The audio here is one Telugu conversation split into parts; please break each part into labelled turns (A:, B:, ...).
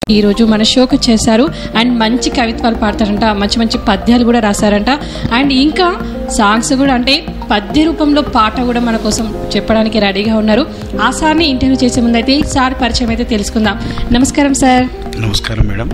A: ఈరోజు మన షోకి వచ్చేసారు అండ్ మంచి కవిత్వాలు పాడతారంట మంచి మంచి పద్యాలు కూడా రాశారంట అండ్ ఇంకా సాంగ్స్ కూడా అంటే పద్య రూపంలో పాట కూడా మన కోసం చెప్పడానికి రెడీగా ఉన్నారు ఆ సార్ని ఇంటర్వ్యూ చేసే ముందు అయితే సార్ పరిచయం అయితే తెలుసుకుందాం నమస్కారం సార్
B: నమస్కారం మేడం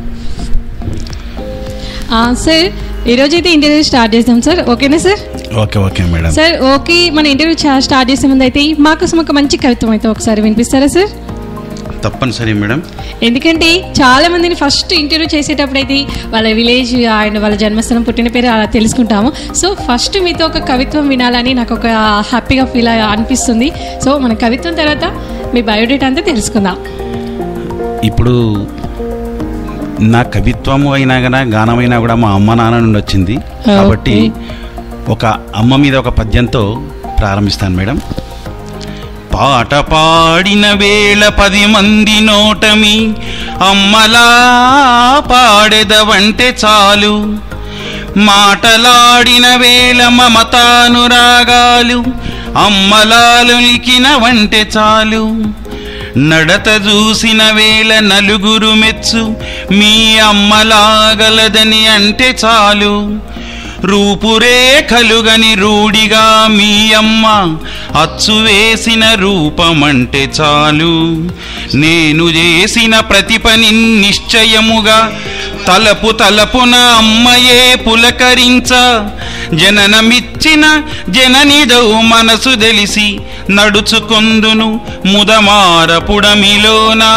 A: ఆ, సార్ ఈరోజు అయితే ఇంటర్వ్యూ స్టార్ట్ చేద్దాం సార్ ఓకేనా sir
B: okay okay madam
A: sir okay మన ఇంటర్వ్యూ చా- స్టార్ట్ చేసే ముందు అయితే మాకోసం ఒక మంచి కవిత్వం అయితే ఒకసారి వినిపిస్తారా సార్
B: తప్పనిసరి మేడం
A: ఎందుకంటే చాలా మందిని ఫస్ట్ ఇంటర్వ్యూ చేసేటప్పుడు అయితే వాళ్ళ విలేజ్ అండ్ వాళ్ళ జన్మస్థలం పుట్టిన పేరు అలా తెలుసుకుంటాము సో ఫస్ట్ మీతో ఒక కవిత్వం వినాలని నాకు ఒక హ్యాపీగా ఫీల్ అనిపిస్తుంది సో మన కవిత్వం తర్వాత మీ బయోడేటా అంతా తెలుసుకుందాం
B: ఇప్పుడు నా కవిత్వము అయినా కూడా గానమైనా కూడా మా అమ్మ నాన్న నుండి వచ్చింది కాబట్టి ఒక అమ్మ మీద ఒక పద్యంతో ప్రారంభిస్తాను మేడం పాట పాడిన వేళ పది మంది నోటమి అమ్మలా పాడెదవంటే చాలు మాటలాడిన వేళ మమతానురాగాలు అమ్మలాలులికిన వంటే చాలు నడత చూసిన వేళ నలుగురు మెచ్చు మీ అమ్మలాగలదని అంటే చాలు రూపురేఖలుగని రూడిగా మీ అమ్మ అచ్చు వేసిన రూపమంటే చాలు నేను చేసిన ప్రతి పని నిశ్చయముగా తలపు తలపున అమ్మయే పులకరించ జననమిచ్చిన జననిదవు మనసు తెలిసి నడుచుకొందును ముదమారపుడమిలోనా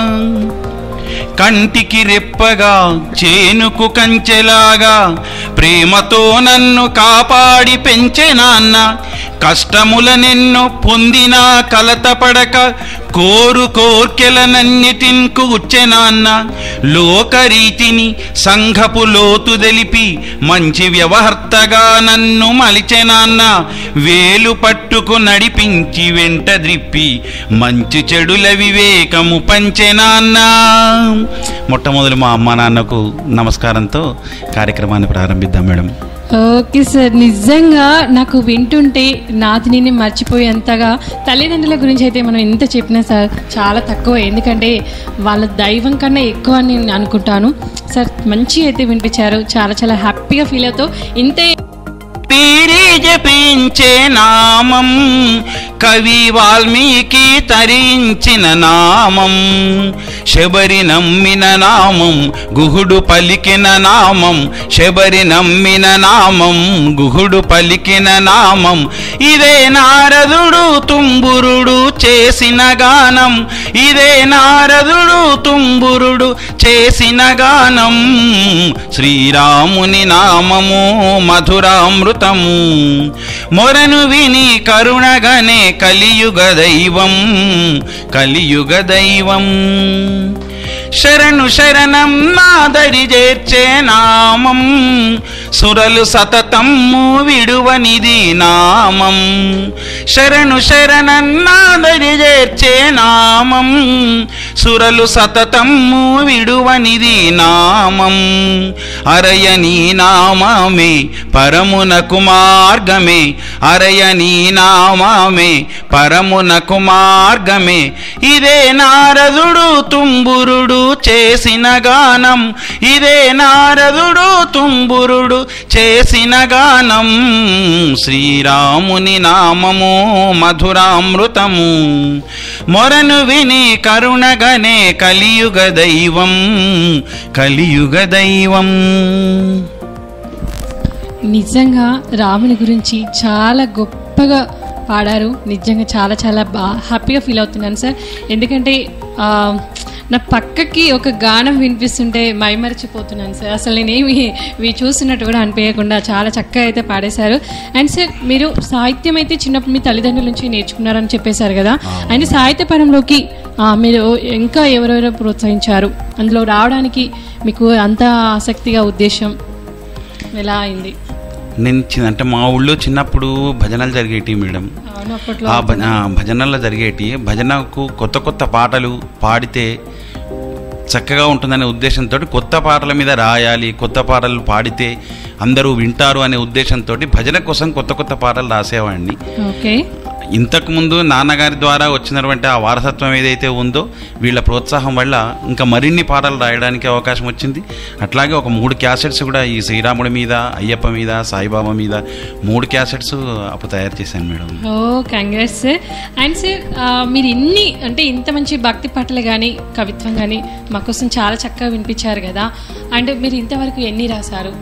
B: కంటికి రెప్పగా చేనుకు కంచెలాగా ప్రేమతో నన్ను కాపాడి పెంచే నాన్న కష్టములనెన్నో పొందినా కలతపడక కోరు కోర్కెలనన్నిటిన్ కూర్చె నాన్న లోకరీతిని సంఘపు లోతు తెలిపి మంచి వ్యవహర్తగా నన్ను మలిచె నాన్న వేలు పట్టుకు నడిపించి వెంట ద్రిప్పి మంచి చెడుల వివేకము పంచె నాన్న మొట్టమొదలు మా అమ్మా నాన్నకు నమస్కారంతో కార్యక్రమాన్ని ప్రారంభిద్దాం మేడం
A: ఓకే సార్ నిజంగా నాకు వింటుంటే నాతిని మర్చిపోయేంతగా తల్లిదండ్రుల గురించి అయితే మనం ఎంత చెప్పినా సార్ చాలా తక్కువ ఎందుకంటే వాళ్ళ దైవం కన్నా ఎక్కువ అని నేను అనుకుంటాను సార్ మంచి అయితే వినిపించారు చాలా చాలా హ్యాపీగా ఫీల్ అవుతూ ఇంతే
B: పీరి జపించే నామం కవి వాల్మీకి తరించిన నామం శబరి నమ్మిన నామం గుహుడు పలికిన నామం శబరి నమ్మిన నామం గుహుడు పలికిన నామం ఇదే నారదుడు తుంబురుడు చేసిన గానం ఇదే నారదుడు తుంబురుడు చేసిన గానం శ్రీరాముని నామము మధురామృతము మొరను విని కరుణగనే కలియుగ దైవం కలియుగ దైవం శరణు శరణం నాదరి చేర్చే నామం సురలు సతతమ్ము విడువనిది నామం శరణు శరణన్నాదరి చేర్చే నామం సురలు సతతమ్ము విడువనిది నామం అరయని నామమే పరమునకు మార్గమే అరయని నామమే పరమునకు మార్గమే ఇదే నారదుడు తుంబురుడు చేసిన గానం ఇదే నారదుడు తుంబురుడు చేసిన గానం శ్రీరాముని నామము మధురామృతము మొరను విని కరుణగనే కలియుగ దైవం కలియుగ దైవం
A: నిజంగా రాముని గురించి చాలా గొప్పగా పాడారు నిజంగా చాలా చాలా బా హ్యాపీగా ఫీల్ అవుతున్నాను సార్ ఎందుకంటే ఆ, నా పక్కకి ఒక గానం వినిపిస్తుంటే మైమరిచిపోతున్నాను సార్ అసలు నేనేమి ఇవి చూస్తున్నట్టు కూడా అనిపించకుండా చాలా చక్కగా అయితే పాడేశారు అండ్ సార్ మీరు సాహిత్యం అయితే చిన్నప్పుడు మీ తల్లిదండ్రుల నుంచి నేర్చుకున్నారని చెప్పేశారు కదా అండ్ సాహిత్య పరంలోకి ఆ, మీరు ఇంకా ఎవరెవరో ప్రోత్సహించారు అందులో రావడానికి మీకు అంత ఆసక్తిగా ఉద్దేశం ఎలా అయింది
B: నేను చి- అంటే మా ఊళ్ళో చిన్నప్పుడు భజనలు జరిగేటి మేడం
A: అవును అప్పట్లో
B: ఆ భజ ఆ భజనల్లో జరిగేటి భజనకు కొత్త కొత్త పాటలు పాడితే చక్కగా ఉంటుందనే ఉద్దేశంతో కొత్త పాటల మీద రాయాలి కొత్త పాటలు పాడితే అందరూ వింటారు అనే ఉద్దేశంతో భజన కోసం కొత్త కొత్త పాటలు రాసేవాడిని
A: ఓకే
B: ఇంతకుముందు నాన్నగారి ద్వారా వచ్చినటువంటి ఆ వారసత్వం ఏదైతే ఉందో వీళ్ళ ప్రోత్సాహం వల్ల ఇంకా మరిన్ని పాటలు రాయడానికి అవకాశం వచ్చింది అట్లాగే ఒక మూడు క్యాసెట్స్ కూడా ఈ శ్రీరాముడి మీద అయ్యప్ప మీద సాయిబాబా మీద మూడు క్యాసెట్స్ అప్పుడు తయారు చేశాను madam
A: oh congrats sir and sir మీరు ఇన్ని అంటే ఇంత మంచి భక్తి పాటలు కానీ కవిత్వం కానీ మాకోసం చాలా చక్కగా వినిపించారు కదా అండ్ మీరు ఇంతవరకు ఎన్ని రాశారు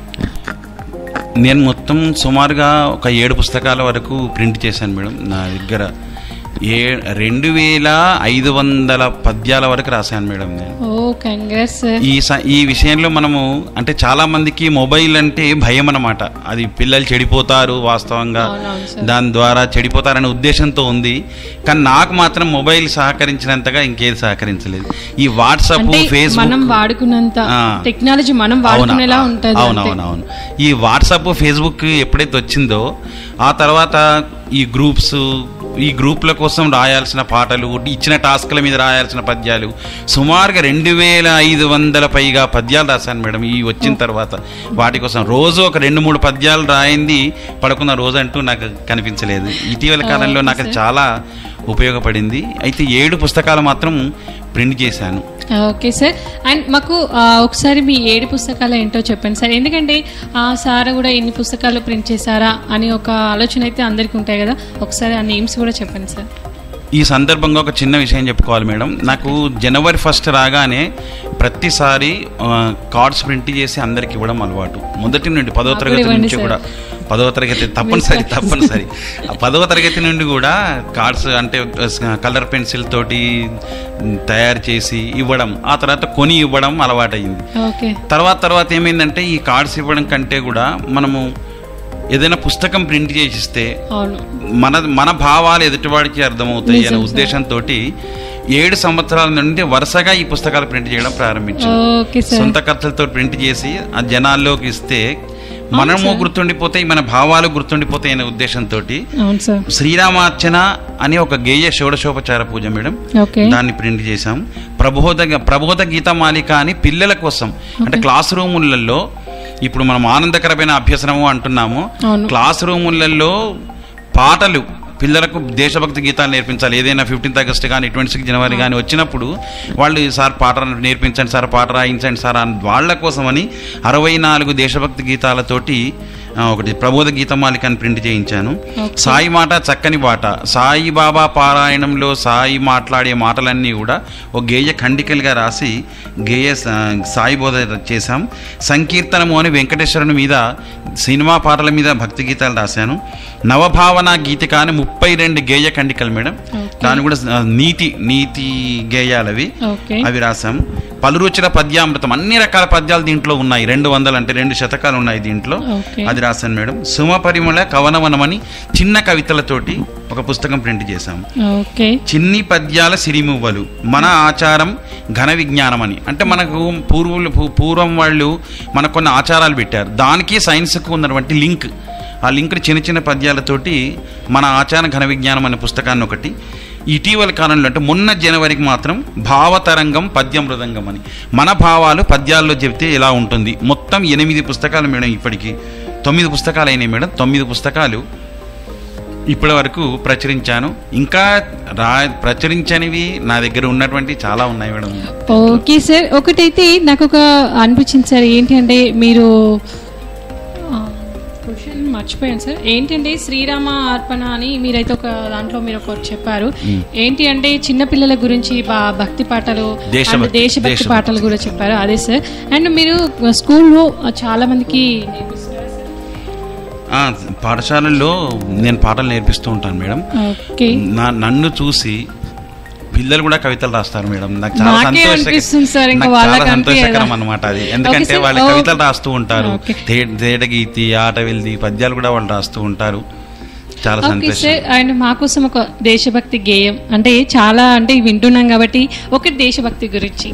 B: నేను మొత్తం సుమారుగా ఒక ఏడు పుస్తకాల వరకు ప్రింట్ చేశాను మేడం నా దగ్గర ఏ రెండు వేల ఐదు వందల పద్యాల వరకు రాశాను మేడం నేను
A: ఓ కంగ్రాట్స్ సార్
B: ఈ స- ఈ విషయంలో మనము అంటే చాలా మందికి మొబైల్ అంటే భయం అన్నమాట అది పిల్లలు చెడిపోతారు వాస్తవంగా
A: అవునవును సార్
B: దాని ద్వారా చెడిపోతారనే ఉద్దేశంతో ఉంది కానీ నాకు మాత్రం మొబైల్ సహకరించినంతగా ఇంకేది సహకరించలేదు ఈ వాట్సాప్
A: అంటే మనం
B: ఫేస్బుక్
A: వాడుకున్నంత
B: ఆ.
A: టెక్నాలజీ మనం వాడుకునేలా ఉంటుంది
B: అవును
A: అంతే.
B: అవును అవును ఈ వాట్సాప్ ఫేస్బుక్ ఎప్పుడైతే వచ్చిందో ఆ తర్వాత ఈ గ్రూప్స్ ఈ గ్రూప్ల కోసం రాయాల్సిన పాటలు ఇచ్చిన టాస్క్ల మీద రాయాల్సిన పద్యాలు సుమారుగా రెండు వేల ఐదు వందల పైగా పద్యాలు రాశాను మేడం ఈ వచ్చిన తర్వాత వాటి కోసం రోజు ఒక రెండు మూడు పద్యాలు రాయింది పడుకున్న రోజు అంటూ నాకు కనిపించలేదు ఇటీవల కాలంలో నాకు అది చాలా ఉపయోగపడింది అయితే ఏడు పుస్తకాలు మాత్రం ప్రింట్ చేశాను
A: ఓకే సార్ అండ్ మాకు ఆ, ఒకసారి మీ ఏడు పుస్తకాలు ఏంటో చెప్పండి సార్ ఎందుకంటే ఆ సార్ కూడా ఇన్ని పుస్తకాలు ప్రింట్ చేశారా అని ఒక ఆలోచన అయితే అందరికీ ఉంటాయి కదా ఒకసారి ఆ నేమ్స్ కూడా చెప్పండి సార్
B: ఈ సందర్భంగా ఒక చిన్న విషయం చెప్పుకోవాలి మేడం నాకు జనవరి ఫస్ట్ రాగానే ప్రతిసారి ఆ, కార్డ్స్ ప్రింట్ చేసి అందరికి ఇవ్వడం అలవాటు మొదటి నుండి పదవ
A: నాకు
B: తరగతి
A: కూడా ఇవ్వండి
B: నుంచి
A: సార్.
B: కూడా పదవ తరగతి తప్పనిసరి తప్పనిసరి ఆ పదవ తరగతి నుండి కూడా కార్డ్స్ అంటే కలర్ పెన్సిల్ తోటి తయారు చేసి ఇవ్వడం ఆ తర్వాత కొని ఇవ్వడం అలవాటైంది
A: ఓకే
B: తర్వాత తర్వాత ఏమైందంటే ఈ కార్డ్స్ ఇవ్వడం కంటే కూడా మనము ఏదైనా పుస్తకం ప్రింట్ చేసిస్తే
A: అవును
B: మన మన భావాలు ఎదుటివాడికి అర్థమవుతాయి
A: నిజం
B: అనే
A: సార్.
B: ఉద్దేశంతో ఏడు సంవత్సరాల నుండి వరుసగా ఈ పుస్తకాలు ప్రింట్ చేయడం ప్రారంభించాం
A: ఓకే సార్
B: సొంత ఖర్చులతో ప్రింట్ చేసి ఆ జనాల్లోకి ఇస్తే మనము
A: సార్.
B: గుర్తుండిపోతాయి మన భావాలు గుర్తుండిపోతాయి అనే ఉద్దేశంతో
A: అవును సార్
B: శ్రీరామార్చన అనే ఒక గేయ షోడశోపచార పూజ మేడం
A: ఓకే
B: దాన్ని ప్రింట్ చేశాం ప్రబోధ ప్రబోధ గీత మాలిక అని పిల్లల కోసం అంటే క్లాస్ రూములలో ఇప్పుడు మనం ఆనందకరమైన అభ్యసనము అంటున్నాము
A: అవును
B: క్లాస్ రూములలో పాటలు పిల్లలకు దేశభక్తి గీతాలు నేర్పించాలి ఏదైనా ఫిఫ్టీన్త్ ఆగస్ట్ కానీ ట్వంటీ సిక్స్ జనవరి కానీ వచ్చినప్పుడు వాళ్ళు సార్ పాట నేర్పించండి సార్ పాట రాయించండి సార్ అని వాళ్ళ కోసమని అరవై నాలుగు దేశభక్తి గీతాలతోటి ఆ, ఒకటి ప్రబోధ గీతమాలిక అని ప్రింట్ చేయించాను
A: Okay.
B: సాయి మాట చక్కని బాట సాయి బాబా పారాయణంలో సాయి మాట్లాడే మాటలన్నీ కూడా ఒక గేయ ఖండికలుగా రాసి గేయ స- సాయి బోధ చేశాం సంకీర్తనము అని వెంకటేశ్వరుని మీద సినిమా పాటల మీద భక్తి గీతాలు రాశాను నవభావన గీతిక అని ముప్పై రెండు గేయ ఖండికలు మేడం
A: Okay.
B: దాని కూడా ఆ, నీతి నీతి గేయాలు అవి
A: ఓకే
B: అవి రాసాం పలురుచుల పద్యామృతం అన్ని రకాల పద్యాలు దీంట్లో ఉన్నాయి రెండు వందలు అంటే రెండు శతకాలు ఉన్నాయి దీంట్లో
A: ఓకే
B: అది రాశాను మేడం సుమ పరిమళ కవనవనమని చిన్న కవితలతోటి ఒక పుస్తకం ప్రింట్ చేశాం
A: ఓకే
B: చిన్ని పద్యాల సిరిమువ్వలు మన ఆచారం ఘన విజ్ఞానం అని అంటే మనకు పూర్వులు పూ- పూర్వం వాళ్ళు మనకు కొన్ని ఆచారాలు పెట్టారు దానికి సైన్స్కు ఉన్నటువంటి లింక్ ఆ లింక్ని చిన్న చిన్న పద్యాలతోటి మన ఆచార ఘన విజ్ఞానం అనే పుస్తకాన్ని ఒకటి ఇటీవల కాలంలో అంటే మొన్న జనవరికి మాత్రం భావతరంగం పద్యం మృదంగం అని మన భావాలు పద్యాల్లో చెబితే ఎలా ఉంటుంది మొత్తం ఎనిమిది పుస్తకాలు మేడం ఇప్పటికి తొమ్మిది పుస్తకాలు అయినాయి మేడం తొమ్మిది పుస్తకాలు ఇప్పటి వరకు ప్రచురించాను ఇంకా రా ప్రచురించనివి నా దగ్గర ఉన్నటువంటి చాలా ఉన్నాయి మేడం
A: ఓకే సార్ ఒకటైతే నాకు ఒక అనిపించింది సార్ ఏంటి అంటే మీరు క్వశ్చన్ మర్చిపోయాను సార్ ఏంటంటే శ్రీరామ అర్పణ అని మీరైతే ఒక దాంట్లో మీరు ఒకటి చెప్పారు ఏంటి అంటే చిన్న పిల్లల గురించి బా- భక్తి పాటలు
B: దేశభక్తి-
A: and దేశభక్తి
B: దేశభక్తి.
A: పాటలు కూడా చెప్పారు అదే సార్ అండ్ మీరు స్కూల్లో చాలా మందికి నేర్పిస్తారా సార్
B: ఆ, పాఠశాలల్లో నేను పాటలు నేర్పిస్తూ ఉంటాను మేడం
A: ఓకే
B: నా నన్ను చూసి పిల్లలు కూడా కవితలు రాస్తారు మేడం నాకు చాలా
A: నాకే అనిపిస్తుంది సార్,
B: సంతోషకరం
A: ఇంకా
B: నాకు చాలా
A: వాళ్ళకి
B: సంతోషకరం
A: అనిపించదా?
B: అనమాట అది ఎందుకంటే
A: సార్,
B: వాళ్ళు
A: ఓ-
B: కవితలు రాస్తూ ఉంటారు
A: ఓకే.
B: తే- తేటగీతి ఆట వెల్ది పద్యాలు కూడా వాళ్ళు రాస్తూ ఉంటారు చాలా
A: ఓకే
B: సంతోషం
A: సార్ అండ్ మా కోసం ఒక దేశభక్తి గేయం అంటే చాలా అంటే వింటున్నాం కాబట్టి ఒకటి దేశభక్తి గురించి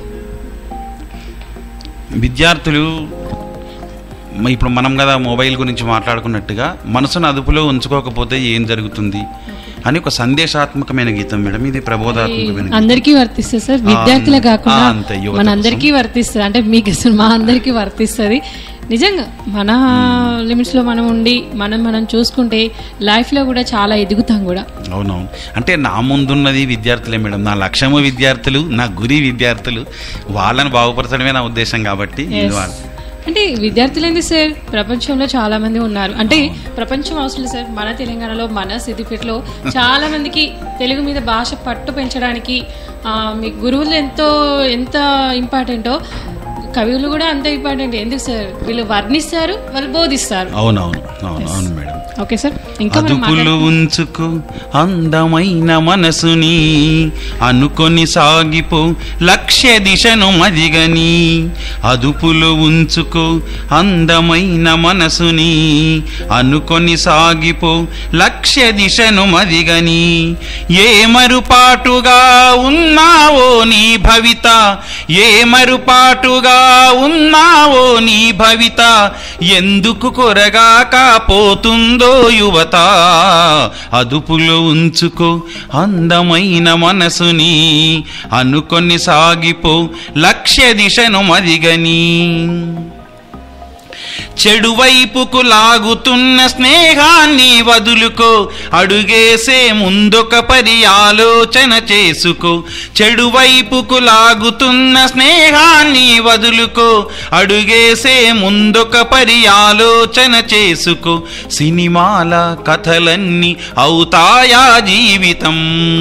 B: విద్యార్థులు మ- ఇప్పుడు మనం కదా మొబైల్ గురించి మాట్లాడుకున్నట్టుగా మనసును అదుపులో ఉంచుకోకపోతే ఏం జరుగుతుంది అని ఒక సందేశాత్మకమైన గీతం మేడం ఇది ప్రబోధాత్మకమైన గీతం.
A: అందరికీ వర్తిస్తుంది సార్ విద్యార్థులే
B: ఆ,
A: కాకుండా
B: అంతే, యువత
A: మన అందరికీ వర్తిస్తుంది అంటే మీకు అసలు మా అందరికీ వర్తిస్తుంది నిజంగా మన లిమిట్స్లో మనం ఉండి మనం మనం చూసుకుంటే లైఫ్లో కూడా చాలా ఎదుగుతాం కూడా
B: అవునవును అంటే నా ముందున్నది విద్యార్థులే మేడం నా లక్ష్యము విద్యార్థులు నా గురి విద్యార్థులు వాళ్ళని బాగుపరచడమే నా ఉద్దేశం కాబట్టి
A: Yes.
B: ఇది వాళ్ళ-
A: అంటే విద్యార్థులేంది సార్ ప్రపంచంలో చాలా మంది ఉన్నారు అంటే ప్రపంచం అవసరం లేదు సార్ మన తెలంగాణలో మన సిద్దిపేటలో చాలా మందికి తెలుగు మీద భాష పట్టు పెంచడానికి ఆ, మీ గురువులు ఎంతో ఎంత ఇంపార్టెంటో కవులు కూడా అంత ఇంపార్టెంట్ ఎందుకు సార్ వీళ్ళు వర్ణిస్తారు వాళ్ళు బోధిస్తారు
B: అవునవును అవును అవును మేడం
A: ఓకే సార్ ఇంకా మనం
B: అదుపులు ఉంచుకో అందమైన మనసుని అనుకొని సాగిపో లక్ష్య దిశను మదిగని అదుపులు ఉంచుకో అందమైన మనసుని అనుకొని సాగిపో లక్ష్య దిశను మదిగని ఏ మరుపాటుగా ఉన్నావో నీ భవిత ఏ మరుపాటుగా ఉన్నావో నీ భవిత ఎందుకు కొరగాక పోతుందో యువత అదుపులో ఉంచుకో అందమైన మనసుని అనుకొని సాగిపో లక్ష్య దిశను మదిగని చెడు వైపుకు లాగుతున్న స్నేహాన్ని వదులుకో అడుగేసే ముందొక పరి ఆలోచన చేసుకో చెడు వైపుకు లాగుతున్న స్నేహాన్ని వదులుకో అడుగేసే ముందొక పరి ఆలోచన చేసుకో సినిమాల కథలన్నీ అవుతాయా జీవితం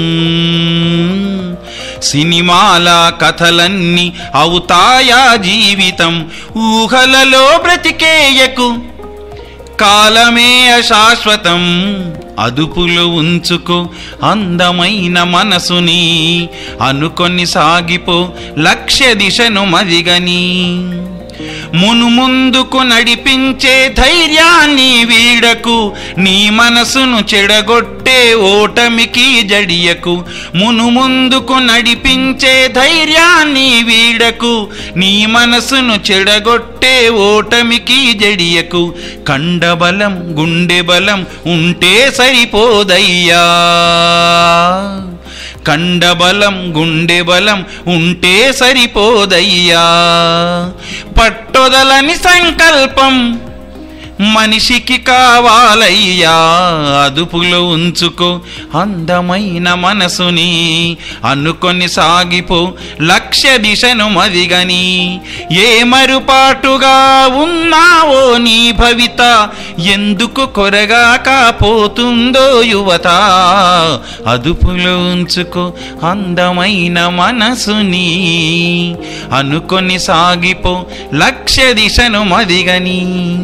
B: సినిమాల కథలన్నీ అవుతాయా జీవితం ఊహలలో బ్రతికేయకు కాలమే అశాశ్వతం అదుపులో ఉంచుకో అందమైన మనసుని అనుకొని సాగిపో లక్ష్య దిశను మదిగని మును ముందుకు నడిపించే ధైర్యాన్ని వీడకు నీ మనసును చెడగొట్టే ఓటమికి జడియకు మును ముందుకు నడిపించే ధైర్యాన్ని వీడకు నీ మనసును చెడగొట్టే ఓటమికి జడియకు కండబలం గుండె బలం ఉంటే సరిపోదయ్యా కండబలం గుండె బలం ఉంటే సరిపోదయ్యా పట్టొదలని సంకల్పం మనిషికి కావాలయ్యా అదుపులో ఉంచుకో అందమైన మనసుని అనుకొని సాగిపో లక్ష్య దిశను మదిగని ఏ మరుపాటుగా ఉన్నావో నీ భవిత ఎందుకు కొరగాక పోతుందో యువత అదుపులో ఉంచుకో అందమైన మనసుని అనుకొని సాగిపో లక్ష్య దిశను మదిగని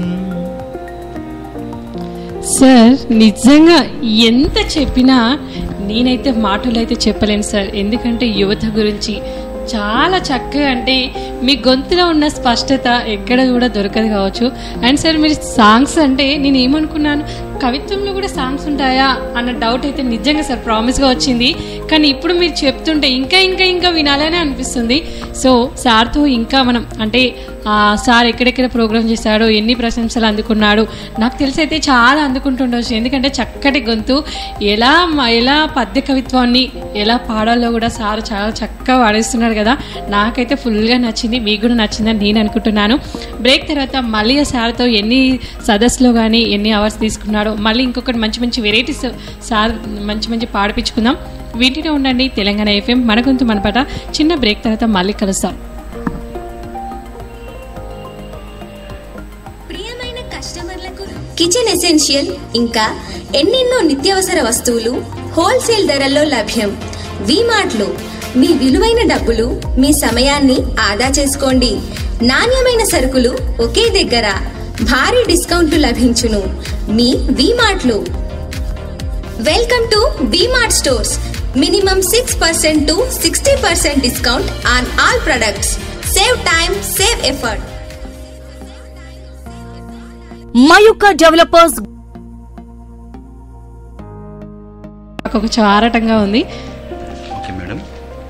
A: సార్ నిజంగా ఎంత చెప్పినా నేనైతే మాటలు అయితే చెప్పలేను సార్ ఎందుకంటే యువత గురించి చాలా చక్కగా అంటే మీ గొంతులో ఉన్న స్పష్టత ఎక్కడ కూడా దొరకదు కావచ్చు అండ్ సార్ మీరు సాంగ్స్ అంటే నేను ఏమనుకున్నాను కవిత్వంలో కూడా సాంగ్స్ ఉంటాయా అన్న డౌట్ అయితే నిజంగా సార్ ప్రామిస్గా వచ్చింది కానీ ఇప్పుడు మీరు చెప్తుంటే ఇంకా ఇంకా ఇంకా వినాలనే అనిపిస్తుంది సో సార్తో ఇంకా మనం అంటే ఆ, సార్ ఎక్కడెక్కడ ప్రోగ్రామ్ చేశాడో ఎన్ని ప్రశంసలు అందుకున్నాడు నాకు తెలిసి అయితే చాలా అందుకుంటుండొచ్చు ఎందుకంటే చక్కటి గొంతు ఎలా మ- ఎలా పద్య కవిత్వాన్ని ఎలా పాడాలో కూడా సార్ చాలా చక్కగా పాడేస్తున్నాడు కదా నాకైతే ఫుల్గా నచ్చింది మీకు కూడా నచ్చిందని నేను అనుకుంటున్నాను బ్రేక్ తర్వాత మళ్ళీ ఆ సార్తో ఎన్ని సదస్సులో కానీ ఎన్ని అవర్స్ తీసుకున్నాడో మళ్ళీ ఇంకొకటి మంచి మంచి వెరైటీస్ సార్ మంచి మంచి పాడిపించుకుందాం వీటిలో ఉండండి తెలంగాణ ఎఫ్ఎం మన గొంతు మనపట చిన్న బ్రేక్ తర్వాత మళ్ళీ కలుస్తాం
C: ప్రియమైన కస్టమర్లకు కిచెన్ ఎసెన్షియల్ ఇంకా ఎన్నెన్నో నిత్యావసర వస్తువులు హోల్సేల్ ధరల్లో లభ్యం వీమార్ట్లో మీ విలువైన డబ్బులు మీ సమయాన్ని ఆదా చేసుకోండి నాణ్యమైన సరుకులు ఒకే దగ్గర భారీ డిస్కౌంట్లు లభించును మీ వీమార్ట్లో welcome to VMart stores minimum six percent to sixty percent discount on all products save time save effort
D: Mayuka developers
A: నాకు ఒక చారటంగా ఉంది
B: ఓకే మేడం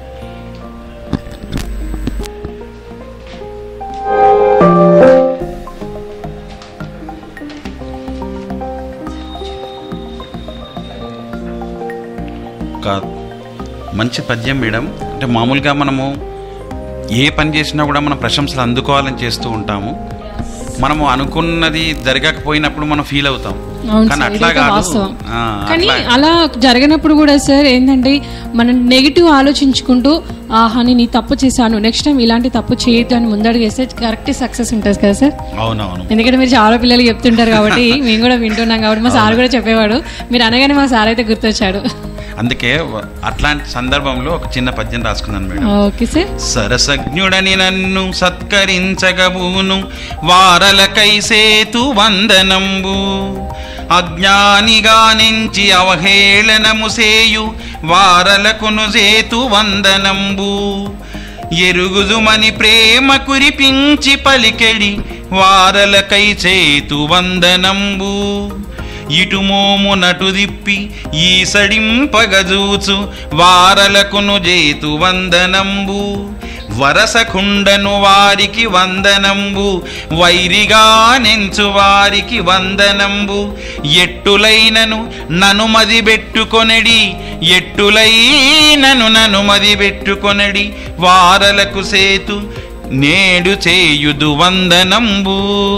B: ఒక మంచి పద్యం మేడం అంటే మామూలుగా మనము ఏ పని చేసినా కూడా మనం ప్రశంసలు అందుకోవాలని చేస్తూ ఉంటాము మనము అనుకున్నది జరగకపోయినప్పుడు మనం ఫీల్ అవుతాం
A: అవును
B: కానీ
A: సార్,
B: అట్లా
A: ఇదైతే
B: కాదు
A: వాస్తవం.
B: ఆ,
A: కానీ
B: అట్లా-
A: అలా జరగనప్పుడు కూడా సార్ ఏంటంటే మనం నెగిటివ్ ఆలోచించుకుంటూ ఆహా నేను ఈ తప్పు చేశాను నెక్స్ట్ టైం ఇలాంటి తప్పు చేయొద్దు అని ముందడుగు వేస్తే కరెక్ట్ సక్సెస్ ఉంటుంది కదా సార్
B: అవునవును
A: ఎందుకంటే మీరు చాలా పిల్లలు చెప్తుంటారు కాబట్టి మేము కూడా వింటున్నాం కాబట్టి మా సార్ కూడా చెప్పేవాడు మీరు అనగానే మా సార్ అయితే గుర్తొచ్చాడు
B: అందుకే వ- అట్లాంటి సందర్భంలో ఒక చిన్న పద్యం రాసుకున్నాను మేడం
A: ఓకే సార్
B: సరసజ్ఞుడని నన్ను సత్కరించగబూను వారలకై సేతు వందనంబు అజ్ఞానిగా నుంచి అవహేళనము సేయు వారలకును సేతు వందనంబు ఎరుగుదుమని ప్రేమ కురిపించి పలికెడి వారలకై చేతు వందనంబు ఇటుమోము నటు దిప్పి ఈసడింపగజూచు వారలకును జేతు వందనంబు వరసకుండను వారికి వందనంబు వైరిగా నెంచు వారికి వందనంబు ఎట్టులైనను ననుమది పెట్టుకొనడి ఎట్టులైనను ననుమది పెట్టుకొనడి వారలకు సేతు నేడు చేయుదు వందనంబు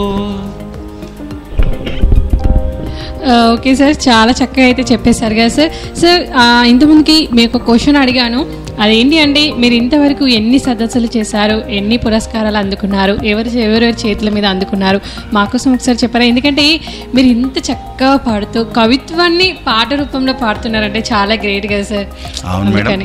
A: ఆ, ఓకే సార్ చాలా చక్కగా అయితే చెప్పేశారు కదా సార్ సార్ ఆ, ఇంతకుముందుకి మీకు ఒక క్వశ్చన్ అడిగాను అదేంటి అంటే మీరు ఇంతవరకు ఎన్ని సదస్సులు చేశారు ఎన్ని పురస్కారాలు అందుకున్నారు ఎవరి ఎవరెవరి చేతుల మీద అందుకున్నారు మాకోసం ఒకసారి చెప్పారా ఎందుకంటే మీరు ఇంత చక్కగా పాడుతూ కవిత్వాన్ని పాట రూపంలో పాడుతున్నారంటే చాలా గ్రేట్ కదా సార్
B: అవును మేడం.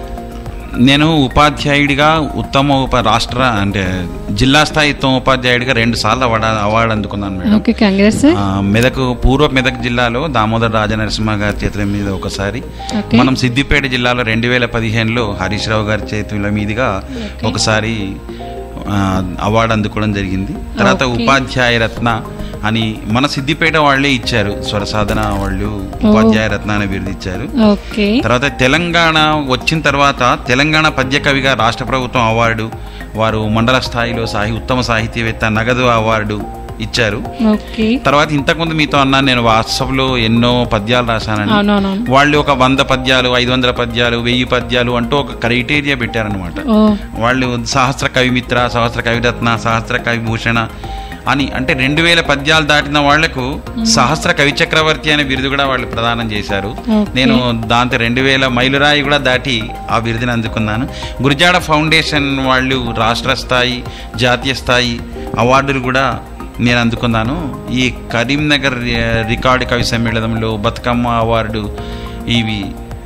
B: నేను ఉపాధ్యాయుడిగా ఉత్తమ ఉప రాష్ట్ర అంటే జిల్లా స్థాయి ఉత్తమ ఉపాధ్యాయుడిగా రెండు సార్లు అవార్డు అవార్డు అందుకున్నాను మేడం
A: ఓకే కంగ్రెస్ సార్
B: ఆ, మెదక్ పూర్వ మెదక్ జిల్లాలో దామోదర్ రాజనరసింహ గారి చేతుల మీద ఒకసారి
A: ఓకే.
B: మనం సిద్దిపేట జిల్లాలో రెండు వేల పదిహేనులో హరీష్ రావు గారి చేతుల మీదుగా ఒకసారి ఆ, అవార్డు అందుకోవడం జరిగింది తర్వాత
A: ఓకే.
B: ఉపాధ్యాయ రత్న అని మన సిద్దిపేట వాళ్ళే ఇచ్చారు స్వరసాధన వాళ్ళు ఉపాధ్యాయ రత్న అనే బిరుదు ఇచ్చారు
A: ఓకే
B: తర్వాత తెలంగాణ వచ్చిన తర్వాత తెలంగాణ పద్య కవిగా రాష్ట్ర ప్రభుత్వం అవార్డు వారు మండల స్థాయిలో సాహి ఉత్తమ సాహితీవేత్త నగదు అవార్డు ఇచ్చారు
A: ఓకే
B: తర్వాత ఇంతకుముందు మీతో అన్నాను నేను వాట్సాప్లో ఎన్నో పద్యాలు రాశానని
A: అవునవునవును
B: వాళ్ళు ఒక వంద పద్యాలు ఐదు వందల పద్యాలు వెయ్యి పద్యాలు అంటూ ఒక క్రైటీరియా పెట్టారనమాట
A: ఓ
B: వాళ్ళు సహస్ర కవిమిత్ర సహస్ర కవిరత్న సహస్ర కవిభూషణ అని అంటే రెండు వేల పద్యాలు దాటిన వాళ్లకు సహస్ర కవి చక్రవర్తి అనే బిరుదు కూడా వాళ్ళు ప్రదానం చేశారు
A: ఓకే.
B: నేను దాంతో రెండు వేల మైలురాయి కూడా దాటి ఆ బిరుదుని అందుకున్నాను గురిజాడ ఫౌండేషన్ వాళ్ళు రాష్ట్ర స్థాయి జాతీయ స్థాయి అవార్డులు కూడా నేను అందుకున్నాను ఈ కరీంనగర్ రి- రికార్డు కవి సమ్మేళనంలో బతుకమ్మ అవార్డు ఇవి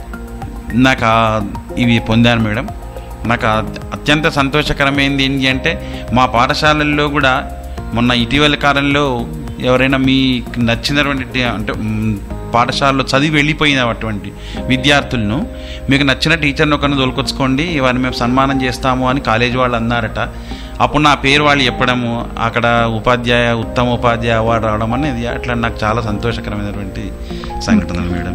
B: నాకు ఆ- ఇవి పొందాను మేడం నాకు ఆ- అత్యంత సంతోషకరమైనది ఏంటి అంటే మా పాఠశాలల్లో కూడా మొన్న ఇటీవల కాలంలో ఎవరైనా మీకు నచ్చినటువంటి టి- అంటే మ్, పాఠశాలలో చదివి వెళ్ళిపోయినటువంటి విద్యార్థులను మీకు నచ్చిన టీచర్ని ఒకరిని తోలుకొచ్చుకోండి వారిని మేము సన్మానం చేస్తాము అని కాలేజీ వాళ్ళు అన్నారట అప్పుడు నా పేరు వాళ్ళు చెప్పడము అక్కడ ఉపాధ్యాయ ఉత్తమ ఉపాధ్యాయ అవార్డు రావడం అనేది అట్లా నాకు చాలా సంతోషకరమైనటువంటి సంఘటనలు మేడం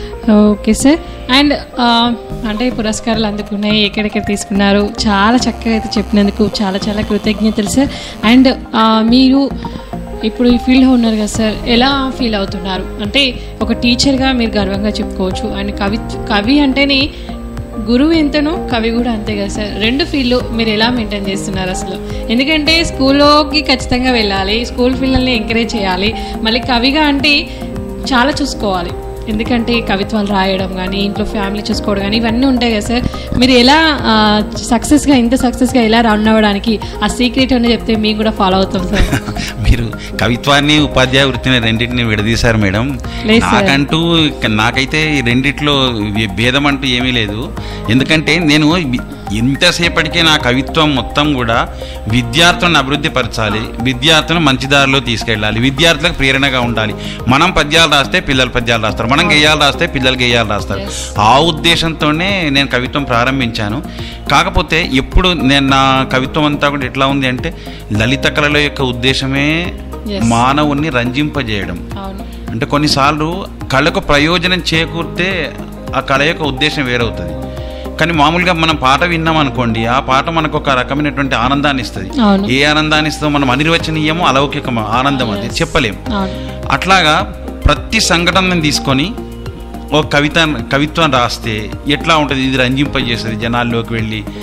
A: ఓకే సార్ అండ్ ఆ, అంటే పురస్కారాలు అందుకున్నాయి ఎక్కడెక్కడ తీసుకున్నారు చాలా చక్కగా అయితే చెప్పినందుకు చాలా చాలా కృతజ్ఞతలు సార్ అండ్ ఆ, మీరు ఇప్పుడు ఈ ఫీల్డ్లో ఉన్నారు కదా సార్ ఎలా ఫీల్ అవుతున్నారు అంటే ఒక టీచర్గా మీరు గర్వంగా చెప్పుకోవచ్చు అండ్ కవి కవి అంటేనే గురువు ఎంతనో కవి కూడా అంతే కదా సార్ రెండు ఫీల్డ్ మీరు ఎలా మెయింటైన్ చేస్తున్నారు అసలు ఎందుకంటే స్కూల్లోకి ఖచ్చితంగా వెళ్ళాలి స్కూల్ పిల్లల్ని ఎంకరేజ్ చేయాలి మళ్ళీ కవిగా అంటే చాలా చూసుకోవాలి ఎందుకంటే కవిత్వాలు రాయడం కానీ ఇంట్లో ఫ్యామిలీ చూసుకోవడం కానీ ఇవన్నీ ఉంటాయి కదా సార్ మీరు ఎలా సక్సెస్గా ఇంత సక్సెస్గా ఎలా రన్ అవ్వడానికి ఆ సీక్రెట్ అనేది చెప్తే మేము కూడా ఫాలో అవుతాం సార్
B: మీరు కవిత్వాన్ని ఉపాధ్యాయ వృత్తిని రెండింటిని విడదీశారు మేడం
A: లేదు సార్.
B: నాకంటూ ఇక నాకైతే ఈ రెండిట్లో వి- భేదం అంటూ ఏమీ లేదు ఎందుకంటే నేను వి- ఎంతసేపటికి నా కవిత్వం మొత్తం కూడా విద్యార్థులను అభివృద్ధి పరచాలి విద్యార్థులను మంచి దారిలో తీసుకెళ్ళాలి విద్యార్థులకు ప్రేరణగా ఉండాలి మనం పద్యాలు రాస్తే పిల్లలు పద్యాలు రాస్తారు మనం గేయాలు రాస్తే పిల్లలు గేయాలు రాస్తారు
A: Yes.
B: ఆ ఉద్దేశంతోనే నేను కవిత్వం ప్రారంభించాను కాకపోతే ఎప్పుడు నేను నా కవిత్వం అంతా కూడా ఎట్లా ఉంది అంటే లలిత కళల యొక్క ఉద్దేశమే
A: Yes.
B: మానవుణ్ణి రంజింపజేయడం
A: అవును
B: అంటే కొన్నిసార్లు కళకు ప్రయోజనం చేకూరితే ఆ కళ యొక్క ఉద్దేశం వేరవుతుంది కానీ మామూలుగా మనం పాట విన్నాం అనుకోండి ఆ పాట మనకు ఒక రకమైనటువంటి ఆనందాన్ని ఇస్తుంది
A: అవును.
B: ఏ ఆనందాన్ని ఇస్తుందో మనం అనిర్వచనీయమో అలౌకిక ఆనందం అది చెప్పలేం
A: అవును
B: అట్లాగా ప్రతి సంఘటనను తీసుకొని ఓ కవిత కవిత్వం రాస్తే ఎట్లా ఉంటుంది ఇది రంజింపజేస్తుంది జనాల్లోకి వెళ్ళి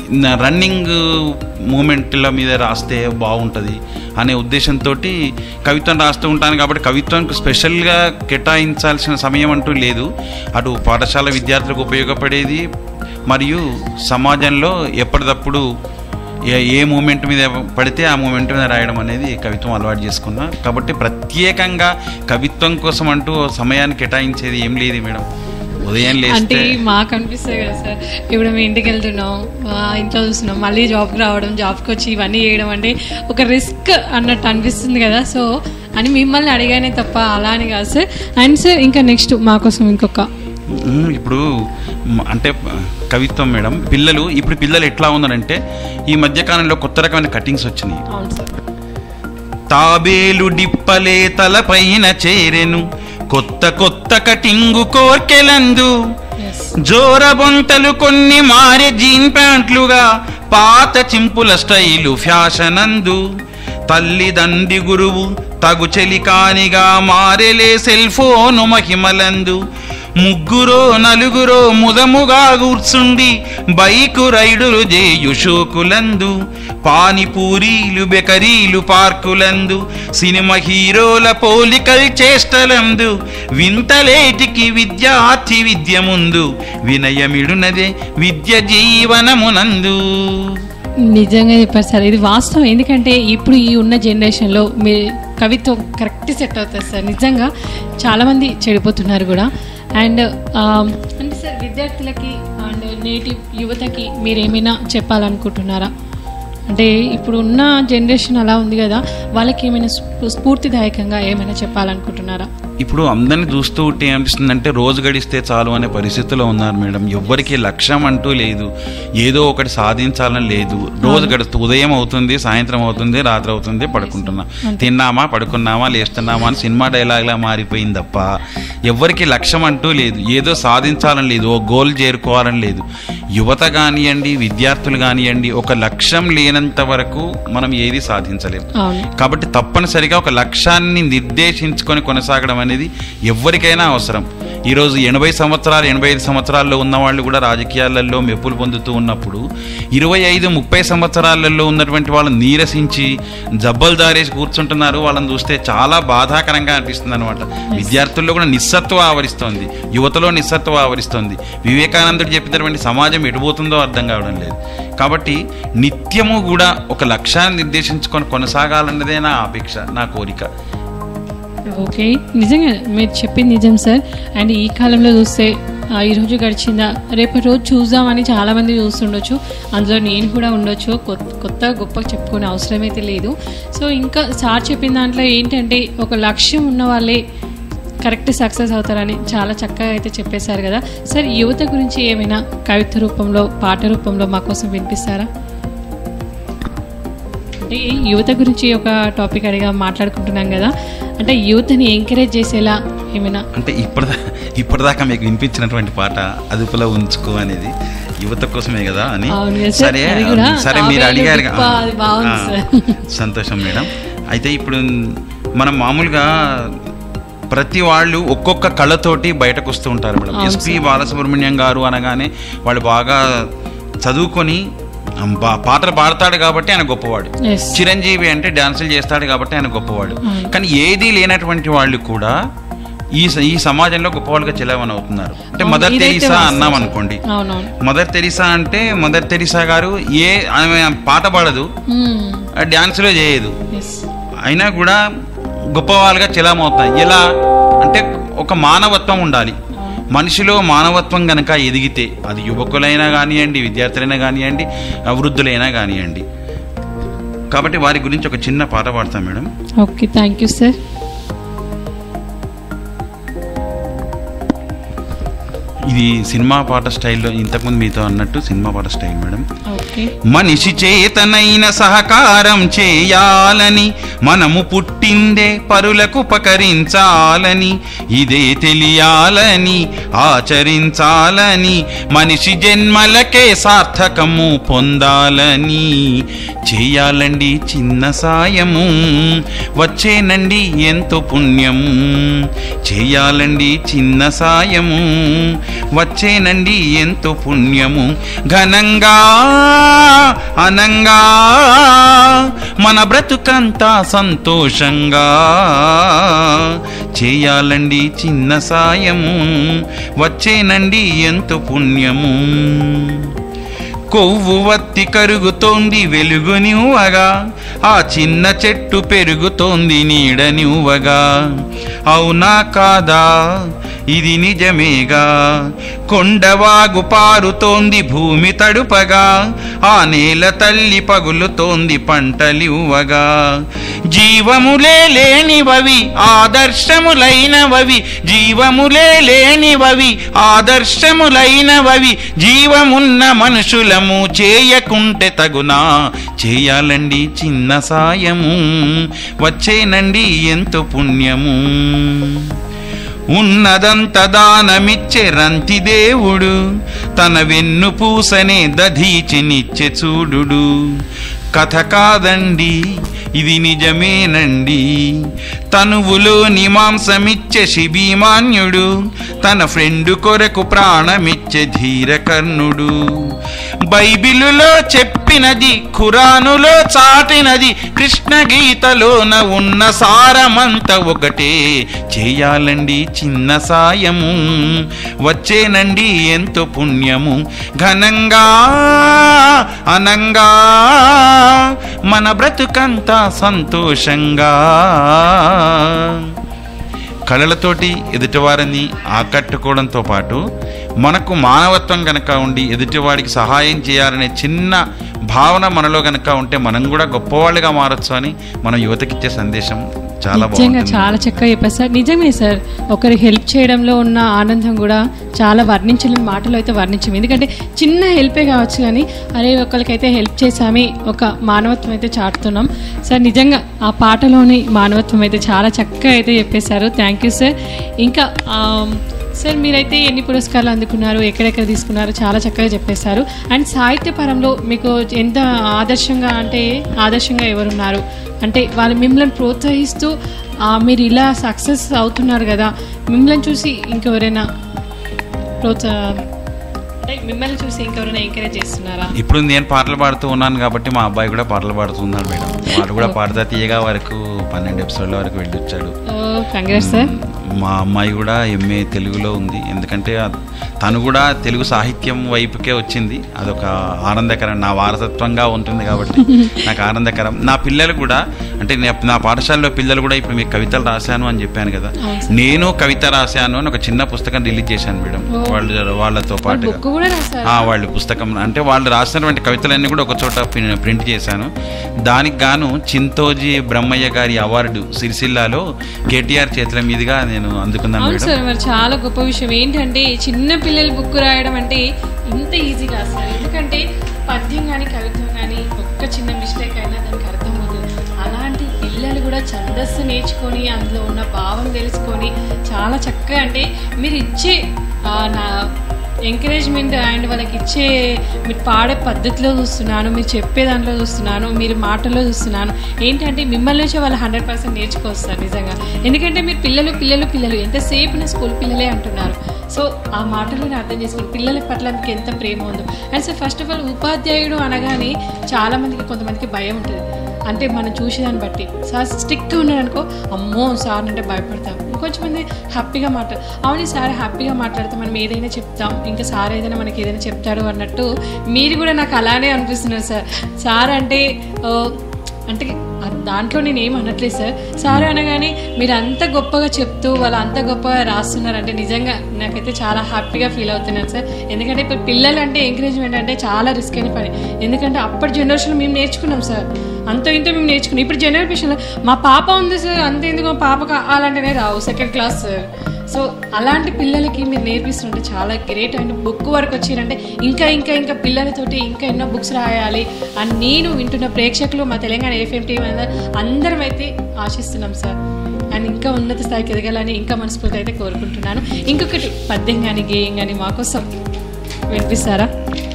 B: న- రన్నింగ్ మూమెంట్ల మీద రాస్తే బాగుంటుంది అనే ఉద్దేశంతో కవిత్వం రాస్తూ ఉంటాను కాబట్టి కవిత్వానికి స్పెషల్గా కేటాయించాల్సిన సమయం అంటూ లేదు అటు పాఠశాల విద్యార్థులకు ఉపయోగపడేది మరియు సమాజంలో ఎప్పటికప్పుడు ఏ ఏ మూమెంట్ మీద పడితే ఆ మూమెంట్ మీద రాయడం అనేది కవిత్వం అలవాటు చేసుకున్నా కాబట్టి ప్రత్యేకంగా కవిత్వం కోసం అంటూ సమయాన్ని కేటాయించేది ఏం లేదు మేడం ఉదయం
A: అంటే
B: లేస్తే
A: మాకు అనిపిస్తుంది కదా సార్ ఇప్పుడు మేము ఇంటికి వెళ్తున్నాం ఆ, ఇంట్లో చూస్తున్నాం మళ్ళీ జాబ్కి రావడం జాబ్కి వచ్చి ఇవన్నీ చేయడం అంటే ఒక రిస్క్ అన్నట్టు అనిపిస్తుంది కదా సో అని మిమ్మల్ని అడిగానే తప్ప అలా అని కాదు సార్ అండ్ సార్ ఇంకా నెక్స్ట్ మా కోసం ఇంకొక
B: మ్మ్, ఇప్పుడు మ్, అంటే కవిత్వం మేడం పిల్లలు ఇప్పుడు పిల్లలు ఎట్లా ఉన్నారంటే ఈ మధ్యకాలంలో కొత్త రకమైన కటింగ్స్ వచ్చినాయి
A: అవును సార్
B: తాబేలు డిప్పలే తలపైన చేరెను కొత్త కొత్త కటింగు కోర్కెలందు
A: ఎస్
B: జోరబొంతలు కొన్ని మారే జీన్ ప్యాంట్లుగా పాత చింపుల స్టైలు ఫ్యాషన్ అందు తల్లిదండ్రి గురువు తగు చెలికానిగా మారెలే సెల్ ఫోను మహిమలందు ముగ్గురో నలుగురో ముదముగా కూర్చుండి బైకు రైడులు చేయు షోకులందు పానిపూరీలు బెకరీలు పార్కులందు సినిమా హీరోల పోలికల్ చేష్టలందు వింతలేటికి విద్యార్థి విద్య ముందు వినయమిడునదే విద్య జీవనమునందు
A: నిజంగా చెప్పారు సార్ ఇది వాస్తవం ఎందుకంటే ఇప్పుడు ఈ ఉన్న జనరేషన్లో మీ కవిత్వం కరెక్ట్ సెట్ అవుతుంది సార్ నిజంగా చాలామంది చెడిపోతున్నారు కూడా అండ్ అంటే సార్ విద్యార్థులకి అండ్ నేటి యువతకి మీరు ఏమైనా చెప్పాలనుకుంటున్నారా అంటే ఇప్పుడు ఉన్న జనరేషన్ అలా ఉంది కదా వాళ్ళకి ఏమైనా స్ఫూ- స్ఫూర్తిదాయకంగా ఏమైనా చెప్పాలనుకుంటున్నారా
B: ఇప్పుడు అందరిని చూస్తూ ఉంటే ఏమనిపిస్తుందంటే రోజు గడిస్తే చాలు అనే పరిస్థితిలో ఉన్నారు మేడం ఎవ్వరికి లక్ష్యం అంటూ లేదు ఏదో ఒకటి సాధించాలని లేదు రోజు గడుస్తూ ఉదయం అవుతుంది సాయంత్రం అవుతుంది రాత్రి అవుతుంది పడుకుంటున్నాం తిన్నామా పడుకున్నామా లేస్తున్నామా అని సినిమా డైలాగ్లా మారిపోయింది తప్ప ఎవ్వరికి లక్ష్యం అంటూ లేదు ఏదో సాధించాలని లేదు ఓ గోల్ చేరుకోవాలని లేదు యువత కానివ్వండి విద్యార్థులు కానివ్వండి ఒక లక్ష్యం లేనంత వరకు మనం ఏది సాధించలేము
A: అవును
B: కాబట్టి తప్పనిసరిగా ఒక లక్ష్యాన్ని నిర్దేశించుకొని కొనసాగడం అనేది ఎవరికైనా అవసరం ఈరోజు ఎనభై సంవత్సరాలు ఎనభై ఐదు సంవత్సరాల్లో ఉన్న వాళ్ళు కూడా రాజకీయాలలో మెప్పులు పొందుతూ ఉన్నప్పుడు ఇరవై ఐదు ముప్పై సంవత్సరాలలో ఉన్నటువంటి వాళ్ళు నీరసించి జబ్బలు దారేసి కూర్చుంటున్నారు వాళ్ళని చూస్తే చాలా బాధాకరంగా అనిపిస్తుంది అనమాట విద్యార్థుల్లో కూడా నిస్సత్వం ఆవరిస్తోంది యువతలో నిస్సత్వం ఆవరిస్తోంది వివేకానందుడు చెప్పినటువంటి సమాజం ఎటుపోతుందో అర్థం కావడం లేదు కాబట్టి నిత్యము కూడా ఒక లక్ష్యాన్ని నిర్దేశించుకొని కొనసాగాలన్నదే నా అపేక్ష నా కోరిక
A: ఓకే నిజంగా మీరు చెప్పింది నిజం సార్ అండ్ ఈ కాలంలో చూస్తే ఆ, ఈ రోజు గడిచిందా రేపటి రోజు చూద్దామని చాలామంది చూస్తుండొచ్చు అందులో నేను కూడా ఉండొచ్చు కొత్త కొత్త గొప్ప చెప్పుకునే అవసరం అయితే లేదు సో ఇంకా సార్ చెప్పిన దాంట్లో ఏంటంటే ఒక లక్ష్యం ఉన్న వాళ్ళే కరెక్ట్ సక్సెస్ అవుతారని చాలా చక్కగా అయితే చెప్పేశారు కదా సార్ యువత గురించి ఏమైనా కవిత రూపంలో పాట రూపంలో మా కోసం వినిపిస్తారా అంటే యువత గురించి ఒక టాపిక్ అడిగా మాట్లాడుకుంటున్నాం కదా అంటే యూత్ని ఎంకరేజ్ చేసేలా ఏమైనా
B: అంటే ఇప్పటిదా ఇప్పటిదాకా మీకు వినిపించినటువంటి పాట అదుపులో ఉంచుకో అనేది యువత కోసమే కదా అని
A: అవును కదా సార్,
B: సరే
A: అది కూడా
B: సరే మీరు
A: తాబేలు
B: అడిగారు
A: డిప్ప, అది బాగుంది
B: ఆ,
A: సార్.
B: సంతోషం మేడం అయితే ఇప్పుడు మనం మామూలుగా ప్రతి వాళ్ళు ఒక్కొక్క కళతోటి బయటకు వస్తూ ఉంటారు మేడం
A: అవును
B: ఎస్పి బాలసుబ్రహ్మణ్యం గారు అనగానే వాళ్ళు బాగా చదువుకొని ఆ, బా- పాటలు పాడతాడు కాబట్టి ఆయన గొప్పవాడు
A: ఎస్
B: చిరంజీవి అంటే డాన్సులు చేస్తాడు కాబట్టి ఆయన గొప్పవాడు
A: అవును.
B: కానీ ఏదీ లేనటువంటి వాళ్ళు కూడా ఈ స- ఈ సమాజంలో గొప్పవాళ్ళుగా చెలవని అవుతున్నారు అంటే
A: అవును,
B: మదర్
A: ఇదైతే
B: తెరీసా
A: వాస్తవం
B: అన్నాం
A: సార్.
B: అనుకోండి
A: అవునవును
B: మదర్ తెరీసా అంటే మదర్ తెరీసా గారు ఏ ఆమె పాట పాడదు ఆ డాన్సులో చేయదు
A: ఎస్
B: అయినా కూడా గొప్పవాళ్ళుగా చెలామవుతాయి ఎలా అంటే ఒక మానవత్వం ఉండాలి మనిషిలో మానవత్వం గనక ఎదిగితే అది యువకులైనా కానివ్వండి విద్యార్థులైనా కానివ్వండి వృద్ధులైనా కానివ్వండి కాబట్టి వారి గురించి ఒక చిన్న పాట పాడతాం madam
A: okay thank you sir
B: ఇది సినిమా పాట స్టైల్లో ఇంతకుముందు మీతో అన్నట్టు సినిమా పాట స్టైల్ మేడం
A: ఓకే
B: మనిషి చేతనైన సహకారం చేయాలని మనము పుట్టిందే పరులకు ఉపకరించాలని ఇదే తెలియాలని ఆచరించాలని మనిషి జన్మలకే సార్థకము పొందాలని చేయాలండి చిన్న సాయము వచ్చేనండి ఎంతో పుణ్యము చేయాలండి చిన్న సాయము
E: వచ్చేనండి ఎంతో పుణ్యము ఘనంగా అనంగా మన బ్రతుకంతా సంతోషంగా చేయాలండి చిన్న సాయము వచ్చేనండి ఎంతో పుణ్యము కొవ్వు వత్తి కరుగుతోంది వెలుగునివ్వగా ఆ చిన్న చెట్టు పెరుగుతోంది నీడనివ్వగా అవునా కాదా ఇది నిజమేగా కొండవాగు పారుతోంది భూమి తడుపగా ఆ నేల తల్లి పగులుతోంది పంటలివ్వగా జీవములే లేనివవి ఆదర్శములైనవవి జీవములే లేనివవి ఆదర్శములైనవవి జీవమున్న మనుషులము చేయకుంటే తగునా చేయాలండి చిన్న సాయము వచ్చేనండి ఎంతో పుణ్యము ఉన్నదంత దానమిచ్చే రంతి దేవుడు తన వెన్ను పూసనే దధీచి నిచ్చే చూడుడు కథ కాదండి ఇది నిజమేనండి తనువులోని మాంసమిచ్చే శిబీమాన్యుడు తన ఫ్రెండు కొరకు ప్రాణమిచ్చే ధీరకర్ణుడు బైబిలులో చెప్పినది ఖురానులో చాటినది కృష్ణ గీతలోన ఉన్న సారమంత ఒకటే చేయాలండి చిన్న సాయము వచ్చేనండి ఎంతో పుణ్యము ఘనంగా అనంగా మన బ్రతుకంతా సంతోషంగా కళలతోటి ఎదుటివారిని ఆకట్టుకోవడంతో పాటు మనకు మానవత్వం కనుక ఉండి ఎదుటివాడికి సహాయం చేయాలనే చిన్న భావన మనలో కనుక ఉంటే మనం కూడా గొప్పవాళ్ళుగా మారొచ్చు అని మనం యువతకిచ్చే సందేశం చాలా
A: నిజంగా
E: బాగుంటుంది
A: చాలా చక్కగా చెప్పారు సార్ నిజమే సార్ ఒకరి హెల్ప్ చేయడంలో ఉన్న ఆనందం కూడా చాలా వర్ణించలేని మాటలు అయితే వర్ణించాము ఎందుకంటే చిన్న హెల్పే కావచ్చు కానీ అరే ఒకరికైతే హెల్ప్ చేసామి ఒక మానవత్వం అయితే చాటుతున్నాం సార్ నిజంగా ఆ పాటలోని మానవత్వం అయితే చాలా చక్కగా అయితే చెప్పేశారు థ్యాంక్ యూ సార్ ఇంకా ఆమ్, సార్ మీరైతే ఎన్ని పురస్కారాలు అందుకున్నారు ఎక్కడెక్కడ తీసుకున్నారు చాలా చక్కగా చెప్పేశారు అండ్ సాహిత్యపరంలో మీకు ఎంత ఆదర్శంగా అంటే ఆదర్శంగా ఎవరున్నారు అంటే వాళ్ళు మిమ్మల్ని ప్రోత్సహిస్తూ ఆ, మీరు ఇలా సక్సెస్ అవుతున్నారు కదా మిమ్మల్ని చూసి ఇంకెవరైనా ప్రోత్సాహ అంటే మిమ్మల్ని చూసి ఇంకెవరైనా ఎంకరేజ్ చేస్తున్నారా
E: ఇప్పుడు నేను పాటలు పాడుతూ ఉన్నాను కాబట్టి మా అబ్బాయి కూడా పాటలు పాడుతున్నాడు మేడం వాడు కూడా పాడుతా తీయగా వరకు పన్నెండు ఎపిసోడ్ల వరకు వెళ్ళి వచ్చాడు
A: ఓ కంగ్రాట్స్ సార్
E: మా అమ్మాయి కూడా ఎంఏ తెలుగులో ఉంది ఎందుకంటే ఆ- తను కూడా తెలుగు సాహిత్యం వైపుకే వచ్చింది అదొక ఆనందకరం నా వారసత్వంగా ఉంటుంది కాబట్టి నాకు ఆనందకరం నా పిల్లలు కూడా అంటే నే- నా పాఠశాలలో పిల్లలు కూడా ఇప్పుడు మీకు కవితలు రాశాను అని చెప్పాను కదా నేను కవిత రాశాను అని ఒక చిన్న పుస్తకం రిలీజ్ చేశాను మేడం వాళ్ళు వాళ్ళతో పాటుగా
A: బుక్ కూడా రాశారు
E: ఆ, వాళ్ళు పుస్తకం అంటే వాళ్ళు రాసినటువంటి కవితలన్నీ కూడా ఒక చోట ప్రి- ప్రింట్ చేశాను దానికి గాను చింతోజీ బ్రహ్మయ్య గారి అవార్డు సిరిసిల్లాలో కేటీఆర్ చేతుల మీదుగా నేను అందుకున్నాను
A: అవును
E: మేడం
A: సార్ మరి చాలా గొప్ప విషయం ఏంటంటే చిన్న పిల్లలు బుక్ రాయడం అంటే ఇంత ఈజీ కాదు సార్ ఎందుకంటే పద్యం కానీ కవిత్వం కానీ ఒక్క చిన్న మిస్టేక్ అయినా దానికి అర్థమవుతుంది అలాంటి పిల్లలు కూడా ఛందస్సు నేర్చుకొని అందులో ఉన్న భావం తెలుసుకొని చాలా చక్కగా అంటే మీరు ఇచ్చే ఆ, నా ఎంకరేజ్మెంట్ అండ్ వాళ్ళకి ఇచ్చే మీరు పాడే పద్ధతిలో చూస్తున్నాను మీరు చెప్పే దాంట్లో చూస్తున్నాను మీరు మాటల్లో చూస్తున్నాను ఏంటంటే మిమ్మల్ని నుంచి వాళ్ళు హండ్రెడ్ పర్సెంట్ నేర్చుకొస్తారు నిజంగా ఎందుకంటే మీరు పిల్లలు పిల్లలు పిల్లలు ఎంతసేపు నా స్కూల్ పిల్లలే అంటున్నారు సో ఆ మాటలను అర్థం చేసుకుని పిల్లల పట్ల మీకు ఎంత ప్రేమ ఉందో and sir first of all ఉపాధ్యాయుడు అనగానే చాలా మందికి కొంతమందికి భయం ఉంటుంది అంటే మనం చూసేదాన్ని బట్టి సార్ స్ట్రిక్ట్గా ఉన్నారనుకో అమ్మో సార్ అంటే భయపడతాం ఇంకొంచెం మంది హ్యాపీగా మాట్లాడు అవును సార్ హ్యాపీగా మాట్లాడితే మనం ఏదైనా చెప్తాం ఇంకా సార్ ఏదైనా మనకి ఏదైనా చెప్తాడు అన్నట్టు మీరు కూడా నాకు అలానే అనిపిస్తున్నారు సార్ సార్ అంటే ఆ, అంటే ఆ దాంట్లో నేను ఏం అనట్లేదు సార్ సార్ అనగానే మీరు అంత గొప్పగా చెప్తూ వాళ్ళు అంత గొప్పగా రాస్తున్నారు అంటే నిజంగా నాకైతే చాలా హ్యాపీగా ఫీల్ అవుతున్నాను సార్ ఎందుకంటే ఇప్పుడు పిల్లలు అంటే ఎంకరేజ్మెంట్ అంటే చాలా రిస్క్ అయిన పని ఎందుకంటే అప్పటి జనరేషన్లో మేము నేర్చుకున్నాం సార్ అంత ఇంత మేము నేర్చుకున్నాం ఇప్పుడు జనరేషన్లో మా పాప ఉంది సార్ అంత ఎందుకు మా పాప కావాలంటేనే రావు సెకండ్ క్లాస్ సార్ సో అలాంటి పిల్లలకి మీరు నేర్పిస్తుంటే చాలా గ్రేట్ అండ్ బుక్ వరకు వచ్చిరంటే ఇంకా ఇంకా ఇంకా పిల్లలతోటి ఇంకా ఎన్నో బుక్స్ రాయాలి అని నేను వింటున్న ప్రేక్షకులు మా తెలంగాణ ఎఫ్ఎం టీవీ అందరం అయితే ఆశిస్తున్నాం సార్ అండ్ ఇంకా ఉన్నత స్థాయికి ఎదగాలని ఇంకా మనస్ఫూర్తి అయితే కోరుకుంటున్నాను ఇంకొకటి పద్యం కానీ గేయం కానీ మాకోసం వినిపిస్తారా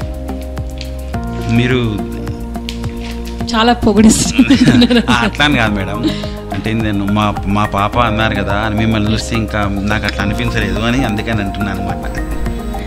E: మీరు
A: చాలా పొగిడిస్తున్నారు
E: ఆ, అట్లా అని కాదు మేడం అంటే నేను మా మా పాప అన్నారు కదా అని మిమ్మల్ని చూస్తే ఇంకా నాకు అట్లా అనిపించలేదు అని అందుకని అంటున్నాను అనమాట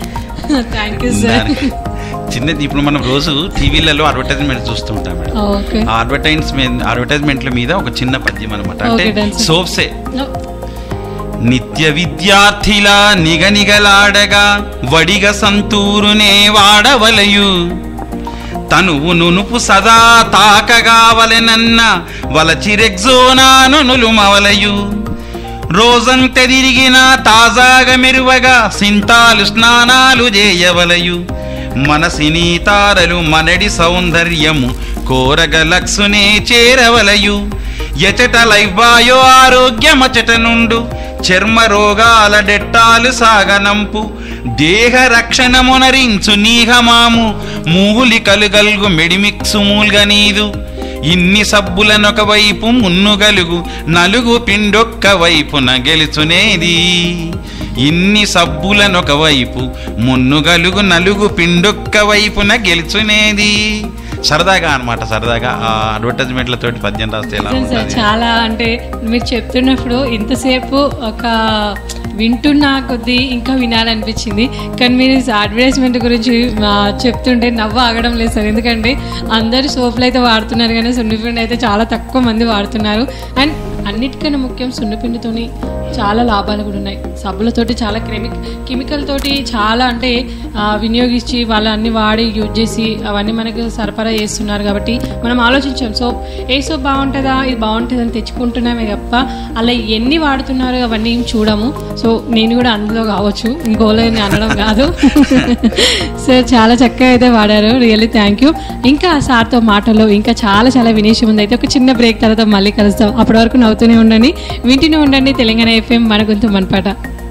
A: థ్యాంక్ యూ సార్
E: దానికి చిన్నది ఇప్పుడు మనం రోజు టీవీలలో అడ్వర్టైజ్మెంట్ చూస్తూ ఉంటాం మేడం
A: ఓకే
E: ఆ అడ్వర్టైజ్మెంట్ అడ్వర్టైజ్మెంట్ల మీద ఒక చిన్న పద్యం అనమాట అంటే
A: Okay, done, sir.
E: సోప్సే నిత్య విద్యార్థిలా నిగనిగలాడగా వడిగ సంతూరునే వాడవలయు తనువు నునుపు సదా తాకగావలెనన్న వలచిరెగ్జోనాను నులుమవలయు రోజంత తిరిగిన తాజాగా మెరువగా సింతాలు స్నానాలు చేయవలయు మనసిని తారలు మనడి సౌందర్యము కోరగ లక్సునే చేరవలయు ఎచట లైవాయో ఆరోగ్యమచట నుండు చర్మ రోగాల డెట్టాలు సాగనంపు దేహ రక్షణమునరించు నీహమాము మూలి కలుగల్గు మెడిమిక్సు మూల్గనీదు ఇన్ని సబ్బులనొక వైపు మున్నుగలుగు నలుగు పిండొక్క వైపున గెలుచునేది ఇన్ని సబ్బులనొక వైపు మున్నుగలుగు నలుగు పిండొక్క వైపున గెలుచునేది సరదాగా అన్నమాట సరదాగా ఆ అడ్వర్టైజ్మెంట్లతోటి పద్యం రాస్తే ఎలా
A: నిజం సార్
E: ఉంటుంది
A: చాలా అంటే మీరు చెప్తున్నప్పుడు ఇంతసేపు ఒక వింటున్నా కొద్దీ ఇంకా వినాలనిపించింది కానీ మీరు అడ్వర్టైజ్మెంట్ గురించి ఆ, చెప్తుంటే నవ్వు ఆగడం లేదు సార్ ఎందుకంటే అందరు సోపులు అయితే వాడుతున్నారు కానీ సున్నిపిండి అయితే చాలా తక్కువ మంది వాడుతున్నారు అండ్ అన్నిటికన్నా ముఖ్యం సున్నిపిండితోని చాలా లాభాలు కూడా ఉన్నాయి సబ్బులతోటి చాలా కెమి కెమికల్ తోటి చాలా అంటే ఆ, వినియోగించి వాళ్ళు అన్ని వాడి యూజ్ చేసి అవన్నీ మనకు సరఫరా చేస్తున్నారు కాబట్టి మనం ఆలోచించాం సోప్ ఏ సోప్ బాగుంటుందా ఇది బాగుంటుందని తెచ్చుకుంటున్నామే తప్ప అలా ఎన్ని వాడుతున్నారు అవన్నీ ఏం చూడము సో నేను కూడా అందులో కావచ్చు ఇంకోలో నేను అనడం కాదు సో చాలా చక్కగా అయితే వాడారు రియల్లీ థ్యాంక్ యూ ఇంకా సార్తో మాటలు ఇంకా చాలా చాలా వినేసి ఉంది అయితే ఒక చిన్న బ్రేక్ తర్వాత మళ్ళీ కలుస్తాం అప్పటి వరకు నవ్వుతూనే ఉండండి వింటూనే ఉండండి తెలంగాణ ఎఫ్ఎం మన గొంతు మనపాట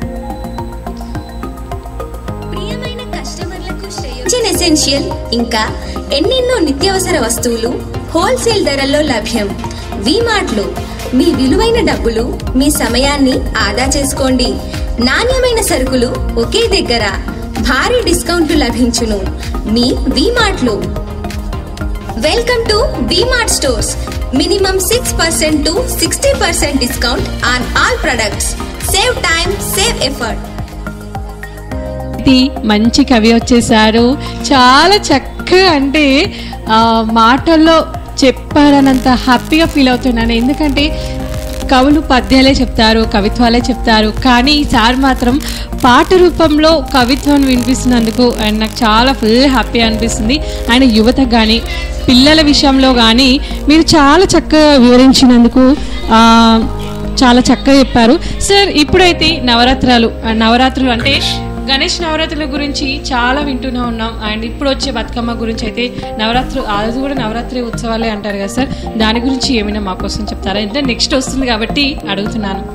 C: ప్రియమైన కస్టమర్లకు శ్రేయోజన్ ఎసెన్షియల్ ఇంకా ఎన్నెన్నో నిత్యావసర వస్తువులు హోల్సేల్ ధరల్లో లభ్యం వీమార్ట్లో మీ విలువైన డబ్బులు మీ సమయాన్ని ఆదా చేసుకోండి నాణ్యమైన సరుకులు ఒకే దగ్గర భారీ డిస్కౌంట్లు లభించును మీ వీమార్ట్లో welcome to VMart stores minimum six percent to sixty percent discount on all products save time save effort
A: ఇది మంచి కవి వచ్చేసారు చాలా చక్కగా అంటే ఆ, మాటల్లో చెప్పారనంత హ్యాపీగా ఫీల్ అవుతున్నాను ఎందుకంటే కవులు పద్యాలే చెప్తారు కవిత్వాలే చెప్తారు కానీ ఈసారి మాత్రం పాట రూపంలో కవిత్వం వినిపిస్తున్నందుకు అండ్ నాకు చాలా ఫుల్ హ్యాపీ అనిపిస్తుంది అండ్ యువతకు కానీ పిల్లల విషయంలో కానీ మీరు చాలా చక్కగా వివరించినందుకు ఆ, చాలా చక్కగా చెప్పారు సార్ ఇప్పుడైతే నవరాత్రాలు ఆ, నవరాత్రులు అంటే గణేష్ నవరాత్రుల గురించి చాలా వింటూనే ఉన్నాం అండ్ ఇప్పుడు వచ్చే బతుకమ్మ గురించి అయితే నవరాత్రు అది కూడా నవరాత్రి ఉత్సవాలే అంటారు కదా సార్ దాని గురించి ఏమైనా మా కోసం చెప్తారా అంటే నెక్స్ట్ వస్తుంది కాబట్టి అడుగుతున్నాను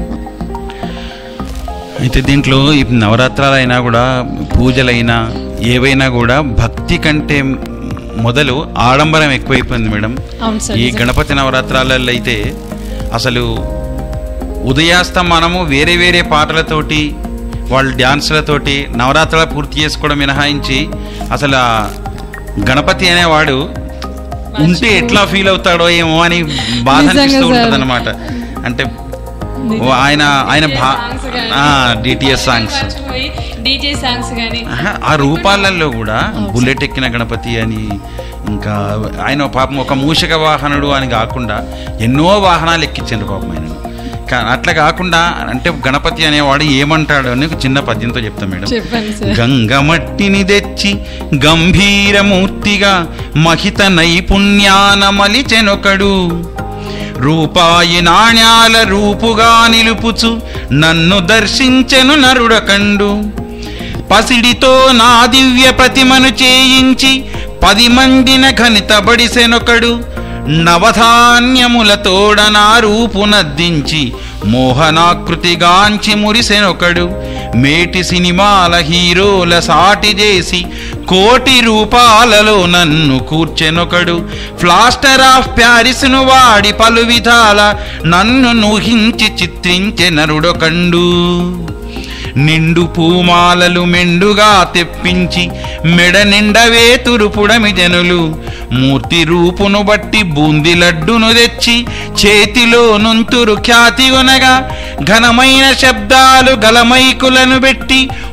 E: అయితే దీంట్లో ఈ నవరాత్రాలైనా కూడా పూజలైనా ఏవైనా కూడా భక్తి కంటే మొదలు ఆడంబరం ఎక్కువైపోయింది మేడం
A: అవును సార్
E: ఈ
A: నిజం.
E: గణపతి నవరాత్రాలలో అయితే అసలు ఉదయాస్తమానము వేరే వేరే పాటలతోటి వాళ్ళు డ్యాన్సులతోటి నవరాత్రాలు పూర్తి చేసుకోవడం మినహాయించి అసలు ఆ గణపతి అనేవాడు ఉంటే ఎట్లా ఫీల్ అవుతాడో ఏమో అని బాధ
A: నిజంగా
E: అనిపిస్తూ
A: సార్.
E: ఉంటుంది అనమాట అంటే ఓ ఆయన ఆయన భా డిటిఎస్ సాంగ్స్
A: డీజే సాంగ్స్ కానీ
E: ఆహా, ఆ రూపాలలో కూడా బుల్లెట్ ఎక్కిన గణపతి అని ఇంకా ఆయన పాపం ఒక మూషక వాహనుడు అని కాకుండా ఎన్నో వాహనాలు ఎక్కించారు పాపం ఆయన కా- అట్లా కాకుండా అంటే గణపతి అనేవాడు ఏమంటాడు అని ఒక చిన్న పద్యంతో చెప్తాం మేడం
A: చెప్పండి సార్
E: గంగమట్టిని తెచ్చి గంభీరమూర్తిగా మహిత నైపుణ్యాన మలిచెనొకడు రూపాయి నాణ్యాల రూపుగా నిలుపుచు నన్ను దర్శించెను నరుడకండు పసిడితో నా దివ్య ప్రతిమను చేయించి పది మందిన ఘనిత బడిసెనొకడు నవధాన్యములతోడ నా రూపునద్దించి మోహనాకృతిగాంచి మురిసెనొకడు మేటి సినిమాల హీరోల సాటి చేసి కోటి రూపాలలో నన్ను కూర్చెనొకడు ఫ్లాస్టర్ ఆఫ్ ప్యారిస్ను వాడి పలు విధాల నన్ను నూహించి చిత్రించె నరుడొకండు నిండు పూమాలలు మెండుగా తెప్పించి మెడ నిండవే తురుపుడమి జనులు మూర్తి రూపును బట్టి బూంది లడ్డును తెచ్చి చేతిలో నుంతురు ఖ్యాతి కొనగా ఘనమైన శబ్దాలు గలమైకులను పెట్టి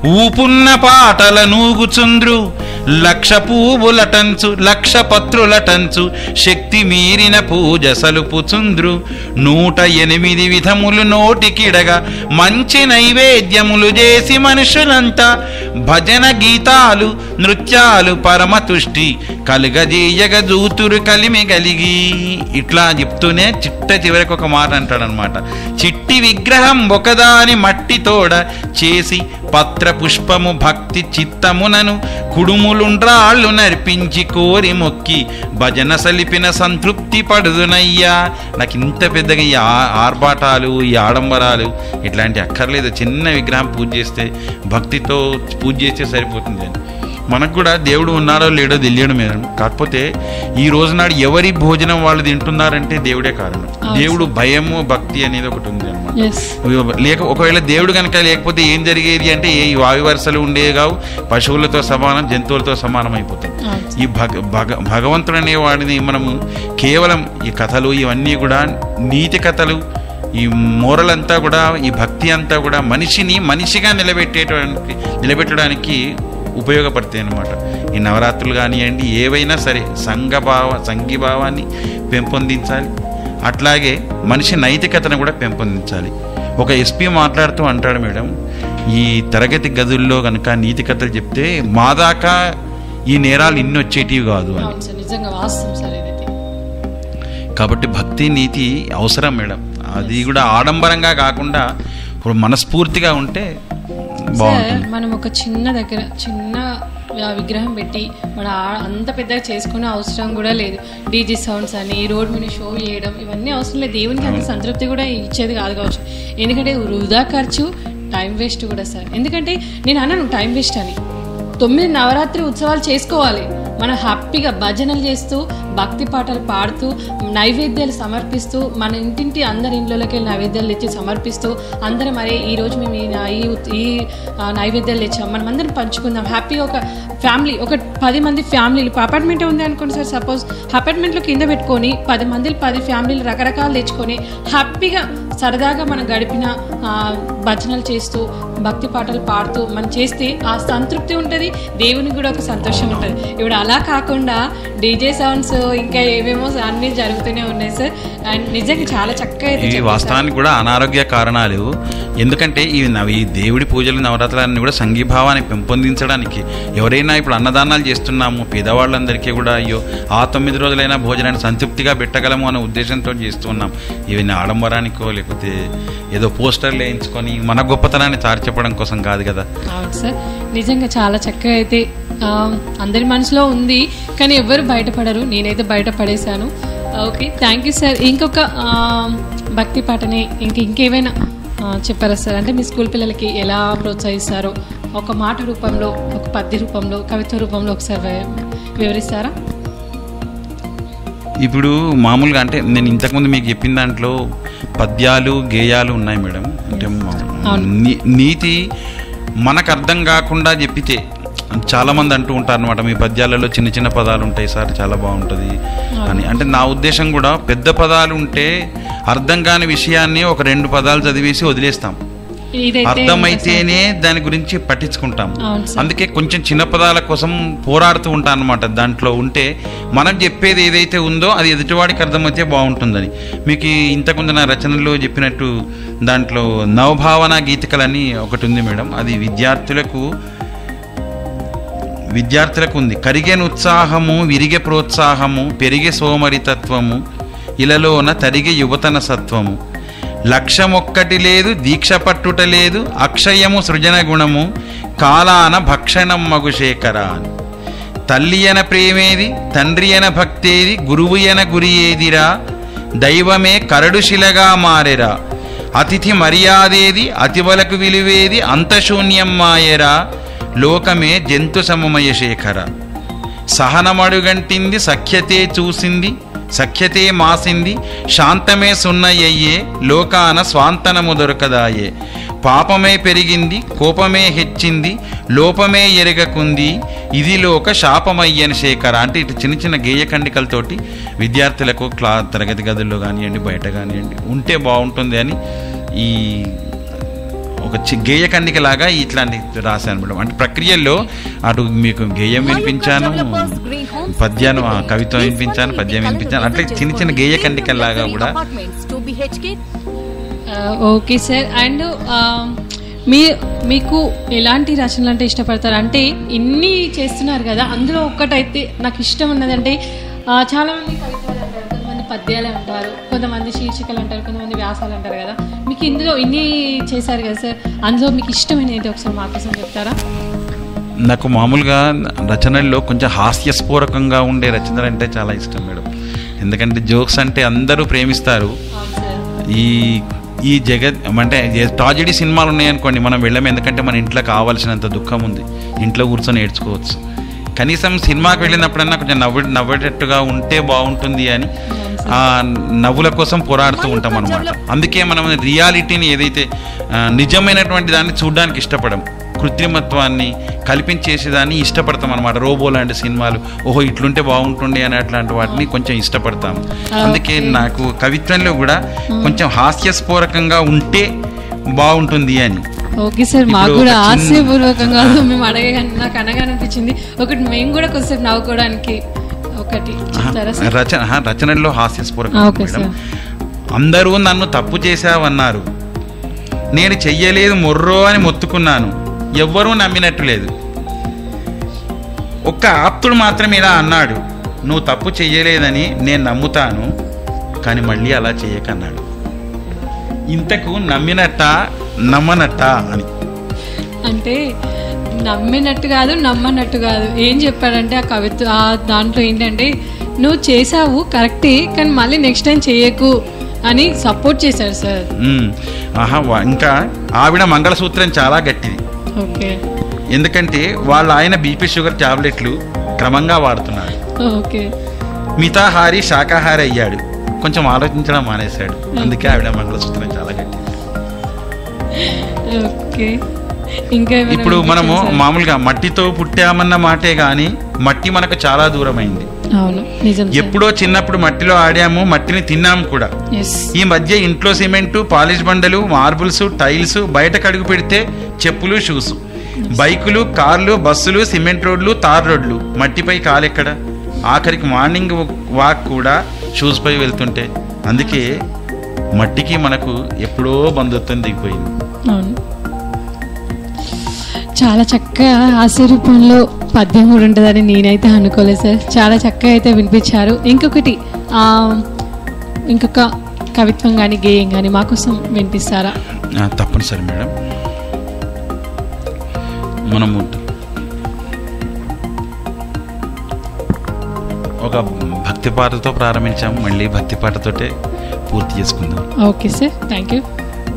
E: ఊపున్న పాటల నూగుచుంద్రు లక్ష పూవులటంచు లక్ష పత్రులటంచు శక్తి మీరిన పూజ సలుపుచుంద్రు నూట ఎనిమిది విధములు నోటికిడగా మంచి నైవేద్యములు చేసి మనుషులంతా భజన గీతాలు నృత్యాలు పరమతుష్టి కలుగజేయగ జూతురు కలిమి కలిగి ఇట్లా చెప్తూనే చిట్ట చివరికి ఒక మాట అంటాడనమాట చిట్టి విగ్రహం ఒకదాని మట్టి తోడ చేసి పత్ర పుష్పము భక్తి చిత్తమునను కుడుములుండ్రాళ్ళు నర్పించి కోరి మొక్కి భజన సలిపిన సంతృప్తి పడుదునయ్యా నాకు ఇంత పెద్దగా ఈ ఆ- ఆర్భాటాలు ఈ ఆడంబరాలు ఇట్లాంటి అక్కర్లేదు చిన్న విగ్రహం పూజ చేస్తే భక్తితో పూజ చేస్తే సరిపోతుంది అని మనకు కూడా దేవుడు ఉన్నాడో లేడో తెలియడం మేడం కాకపోతే ఈ రోజు నాడు ఎవరి భోజనం వాళ్ళు తింటున్నారంటే దేవుడే కారణం దేవుడు భయము భక్తి అనేది ఒకటి ఉంది అనమాట
A: ఎస్
E: లేక ఒకవేళ దేవుడు కనుక లేకపోతే ఏం జరిగేది అంటే ఏ వాయు వరుసలు ఉండేవి కావు పశువులతో సమానం జంతువులతో సమానం అయిపోతుంది ఈ భగ భగ భగవంతుడు అనే వాడిని మనము కేవలం ఈ కథలు ఇవన్నీ కూడా నీతి కథలు ఈ మోరల్ అంతా కూడా ఈ భక్తి అంతా కూడా మనిషిని మనిషిగా నిలబెట్టేటానికి నిలబెట్టడానికి ఉపయోగపడతాయి అన్నమాట ఈ నవరాత్రులు కానివ్వండి ఏవైనా సరే సంఘభావ సంఘీభావాన్ని పెంపొందించాలి అట్లాగే మనిషి నైతికతను కూడా పెంపొందించాలి ఒక ఎస్పీ మాట్లాడుతూ అంటాడు మేడం ఈ తరగతి గదుల్లో కనుక నీతి కథలు చెప్తే మా దాకా ఈ నేరాలు ఇన్ని వచ్చేటివి కాదు అని
A: అవును సార్ నిజంగా వాస్తవం సార్ ఇదైతే
E: కాబట్టి భక్తి నీతి అవసరం మేడం అది కూడా ఆడంబరంగా కాకుండా ఇప్పుడు మనస్ఫూర్తిగా ఉంటే
A: సార్
E: బాగుంటుంది
A: మనం ఒక చిన్న దగ్గర చిన్న ఆ, విగ్రహం పెట్టి మన ఆ- అంత పెద్దగా చేసుకునే అవసరం కూడా లేదు డీజీ సౌండ్స్ అని రోడ్ మీద షో చేయడం ఇవన్నీ అవసరం లేదు దేవునికి అంత సంతృప్తి కూడా ఇచ్చేది కాదు కావచ్చు ఎందుకంటే వృధా ఖర్చు టైం వేస్ట్ కూడా సార్ ఎందుకంటే నేను అన్నాను టైం వేస్ట్ అని తొమ్మిది నవరాత్రి ఉత్సవాలు చేసుకోవాలి మనం హ్యాపీగా భజనలు చేస్తూ భక్తి పాటలు పాడుతూ నైవేద్యాలు సమర్పిస్తూ మన ఇంటింటి అందరి ఇంట్లోకి వెళ్ళి నైవేద్యాలు తెచ్చి సమర్పిస్తూ అందరం అరే ఈ రోజు మేము ఈ నా- ఈ ఉత్- ఈ ఆ, నైవేద్యాలు తెచ్చాం మనం అందరం పంచుకుందాం హ్యాపీగా ఒక ఫ్యామిలీ ఒక పది మంది ఫ్యామిలీలు అపార్ట్మెంట్ ఉంది అనుకోండి సార్ సపోజ్ అపార్ట్మెంట్లో కింద పెట్టుకొని పది మంది పది ఫ్యామిలీలు రకరకాలు తెచ్చుకొని హ్యాపీగా సరదాగా మనం గడిపిన ఆ, భజనలు చేస్తూ భక్తి పాటలు పాడుతూ మనం చేస్తే ఆ సంతృప్తి ఉంటుంది దేవునికి కూడా ఒక సంతోషం ఉంటుంది ఇప్పుడు అలా కాకుండా డీజే సౌండ్స్ ఇంకా ఏమేమో అన్నీ జరుగుతూనే ఉన్నాయి సార్ అండ్ నిజంగా చాలా చక్కగా అయితే
E: ఈ
A: చెప్పారు సార్.
E: వాస్తవానికి కూడా అనారోగ్య కారణాలు ఎందుకంటే ఈ నవ- ఈ దేవుడి పూజలు నవరాత్రులన్నీ కూడా సంఘీభావాన్ని పెంపొందించడానికి ఎవరైనా ఇప్పుడు అన్నదానాలు చేస్తున్నాము పేదవాళ్ళందరికీ కూడా అయ్యో ఆ తొమ్మిది రోజులైనా భోజనాన్ని సంతృప్తిగా పెట్టగలము అనే ఉద్దేశంతో చేస్తున్నాం ఇవన్నీ ఆడంబరానికో లేకపోతే ఏదో పోస్టర్లు వేయించుకొని మన గొప్పతనాన్ని చాటి చెప్పడం కోసం కాదు కదా
A: అవును సార్ నిజంగా చాలా చక్కగా అయితే ఆ, అందరి మనసులో ఉంది కానీ ఎవ్వరు బయటపడరు నేనైతే బయటపడేశాను ఓకే థ్యాంక్ యూ సార్ ఇంకొక ఆ, భక్తి పాటని ఇంక ఇంకేమైనా ఆ, చెప్పారా సార్ అంటే మీ స్కూల్ పిల్లలకి ఎలా ప్రోత్సహిస్తారో ఒక మాట రూపంలో ఒక పద్య రూపంలో కవిత్వ రూపంలో ఒకసారి వి- వివరిస్తారా
E: ఇప్పుడు మామూలుగా అంటే నేను ఇంతకుముందు మీకు చెప్పిన దాంట్లో పద్యాలు గేయాలు ఉన్నాయి మేడం అంటే మా-
A: అవును.
E: నీ- నీతి మనకు అర్థం కాకుండా చెప్పితే చాలా మంది అంటూ ఉంటారు అనమాట మీ పద్యాలలో చిన్న చిన్న పదాలు ఉంటాయి సార్ చాలా బాగుంటుంది అని అంటే నా ఉద్దేశం కూడా పెద్ద పదాలు ఉంటే అర్థం కాని విషయాన్ని ఒక రెండు పదాలు చదివేసి వదిలేస్తాం
A: ఇదైతే
E: అర్థమైతేనే దాని గురించి పట్టించుకుంటాం
A: అవును సార్.
E: అందుకే కొంచెం చిన్న పదాల కోసం పోరాడుతూ ఉంటాను అనమాట దాంట్లో ఉంటే మనం చెప్పేది ఏదైతే ఉందో అది ఎదుటివాడికి అర్థమైతే బాగుంటుందని మీకు ఈ ఇంతకుముందు నా రచనలో చెప్పినట్టు దాంట్లో నవభావన గీతికలని ఒకటి ఉంది మేడం అది విద్యార్థులకు విద్యార్థులకు ఉంది కరిగెను ఉత్సాహము విరిగే ప్రోత్సాహము పెరిగే సోమరితత్వము ఇలలోన తరిగే యువతన సత్వము లక్ష్యమొక్కటి లేదు దీక్ష పట్టుట లేదు అక్షయము సృజన గుణము కాలాన భక్షణం మగు శేఖర అని తల్లి అన ప్రేమేది తండ్రి అన భక్తేది గురువు అన గురి ఏదిరా దైవమే కరడు శిలగా మారెరా అతిథి మర్యాదేది అతివలకు విలువేది అంతశూన్యం మాయరా లోకమే జంతు సమమయ శేఖర సహనమడుగంటింది సఖ్యతే చూసింది సఖ్యతే మాసింది శాంతమే సున్నయ్యే లోకాన స్వాంతనము దొరకదాయే పాపమే పెరిగింది కోపమే హెచ్చింది లోపమే ఎరగకుంది ఇది లోక శాపమయ్యని శేఖర అంటే ఇటు చిన్న చిన్న గేయ ఖండికలతోటి విద్యార్థులకు క్లా తరగతి గదుల్లో కానివ్వండి బయట కానివ్వండి ఉంటే బాగుంటుంది అని ఈ ఒక చి- గేయ కండికలాగా ఇట్లాంటి రాశాను మేడం అంటే ప్రక్రియల్లో అటు మీకు గేయం వినిపించాను పద్యాన్ని ఆ, కవిత్వం వినిపించాను పద్యం వినిపించాను అట్లా చిన్న చిన్న గేయ కండికల్లాగా కూడా
A: ఓకే సార్ అండ్ మీ మీకు ఎలాంటి రచనలు అంటే ఇష్టపడతారు అంటే ఇన్ని చేస్తున్నారు కదా అందులో ఒక్కటైతే నాకు ఇష్టం ఉన్నదంటే ఆ, చాలా మంది కవితలు అంటారు కొంతమంది పద్యాలు అంటారు కొంతమంది శీర్షికలు అంటారు కొంతమంది వ్యాసాలు అంటారు కదా మీకు ఇందులో ఇన్ని చేశారు కదా సార్ అందులో మీకు ఇష్టమైన ఏంటి ఒకసారి మా కోసం చెప్తారా
E: నాకు మామూలుగా రచనల్లో కొంచెం హాస్యస్ఫూరకంగా ఉండే రచనలు అంటే చాలా ఇష్టం మేడం ఎందుకంటే జోక్స్ అంటే అందరూ ప్రేమిస్తారు
A: అవును సార్
E: ఈ ఈ జగత్ అంటే ట్రాజెడీ సినిమాలు ఉన్నాయనుకోండి మనం వెళ్ళాము ఎందుకంటే మన ఇంట్లో కావాల్సినంత దుఃఖం ఉంది ఇంట్లో కూర్చొని ఏడ్చుకోవచ్చు కనీసం సినిమాకి వెళ్ళినప్పుడన్నా కొంచెం నవ్వు నవ్వేటట్టుగా ఉంటే బాగుంటుంది అని ఆ నవ్వుల కోసం పోరాడుతూ ఉంటాం అనమాట అందుకే మనం రియాలిటీని ఏదైతే ఆ, నిజమైనటువంటి దాన్ని చూడడానికి ఇష్టపడం కృత్రిమత్వాన్ని కల్పించేసేదాన్ని ఇష్టపడతాం అనమాట రోబో లాంటి సినిమాలు ఓహో ఇట్లుంటే బాగుంటుండే అని అట్లాంటి వాటిని కొంచెం ఇష్టపడతాం అందుకే నాకు కవిత్వంలో కూడా కొంచెం హాస్యస్ఫూరకంగా ఉంటే బాగుంటుంది అని
A: ఓకే సార్ మాకు
E: ఇప్పుడు
A: కూడా
E: ఒక చిన్న-
A: హాస్యపూర్వకంగా మేము అడగ నాకు అనగానే అనిపించింది ఒకటి మేము కూడా కొద్దిసేపు నవ్వుకోవడానికి ఒకటి చెప్తారా సార్
E: రచన ఆహా, రచనల్లో
A: ఆ,
E: హాస్యస్ఫూరకం
A: ఓకే
E: మేడం అందరూ నన్ను తప్పు చేశావన్నారు నేను చెయ్యలేదు మొర్రో అని మొత్తుకున్నాను ఎవ్వరూ నమ్మినట్టు లేదు ఒక్క ఆప్తుడు మాత్రం ఇలా అన్నాడు నువ్వు తప్పు చెయ్యలేదని నేను నమ్ముతాను కానీ మళ్ళీ అలా చెయ్యకన్నాడు ఇంతకు నమ్మినట్ట నమ్మనట్ట అని
A: అంటే నమ్మినట్టు కాదు నమ్మనట్టు కాదు ఏం చెప్పాడంటే ఆ కవిత్వ ఆ దాంట్లో ఏంటంటే నువ్వు చేసావు కరెక్టే కానీ మళ్ళీ నెక్స్ట్ టైం చేయకు అని సపోర్ట్ చేశారు సార్
E: ఉమ్. ఆహా వా- ఇంకా ఆవిడ మంగళసూత్రం చాలా గట్టిది
A: ఓకే
E: ఎందుకంటే వాళ్ళ ఆయన బీపీ షుగర్ టాబ్లెట్లు క్రమంగా వాడుతున్నాడు
A: ఓకే
E: మితాహారి శాకాహారి అయ్యాడు కొంచెం ఆలోచించడం మానేశాడు అందుకే ఆవిడ మంగళసూత్రం చాలా గట్టి
A: ఓకే ఇంకా ఏమైనా
E: ఇప్పుడు మనము
A: వినిపించండి సార్?
E: మామూలుగా మట్టితో పుట్టామన్న మాటే గాని మట్టి మనకు చాలా దూరమైంది
A: అవును నిజం
E: ఎప్పుడో చిన్నప్పుడు మట్టిలో ఆడాము మట్టిని తిన్నాము కూడా
A: ఎస్
E: ఈ మధ్య ఇంట్లో సిమెంటు పాలిష్ బండలు మార్బుల్స్ టైల్స్ బయట కడుగు పెడితే చెప్పులు షూస్ బైకులు కార్లు బస్సులు సిమెంట్ రోడ్లు తార్ రోడ్లు మట్టిపై కాలెక్కడ ఆఖరికి మార్నింగ్ వాక్ కూడా షూస్ పై వెళ్తుంటే అందుకే మట్టికి మనకు ఎప్పుడో బంధుత్వం దిగిపోయింది
A: అవును చాలా చక్కగా హాస్య రూపంలో పద్యం కూడా ఉంటుందని నేనైతే అనుకోలేదు సార్ చాలా చక్కగా అయితే వినిపించారు ఇంకొకటి ఆ, ఇంకొక కవిత్వం కానీ గేయం కానీ మా కోసం వినిపిస్తారా
E: ఆ, తప్పనిసరి మేడం మనము ఒక భక్తి పాటతో ప్రారంభించాము మళ్ళీ భక్తి పాటతోటే పూర్తి చేసుకుందాం
A: ఓకే సార్ థ్యాంక్ యూ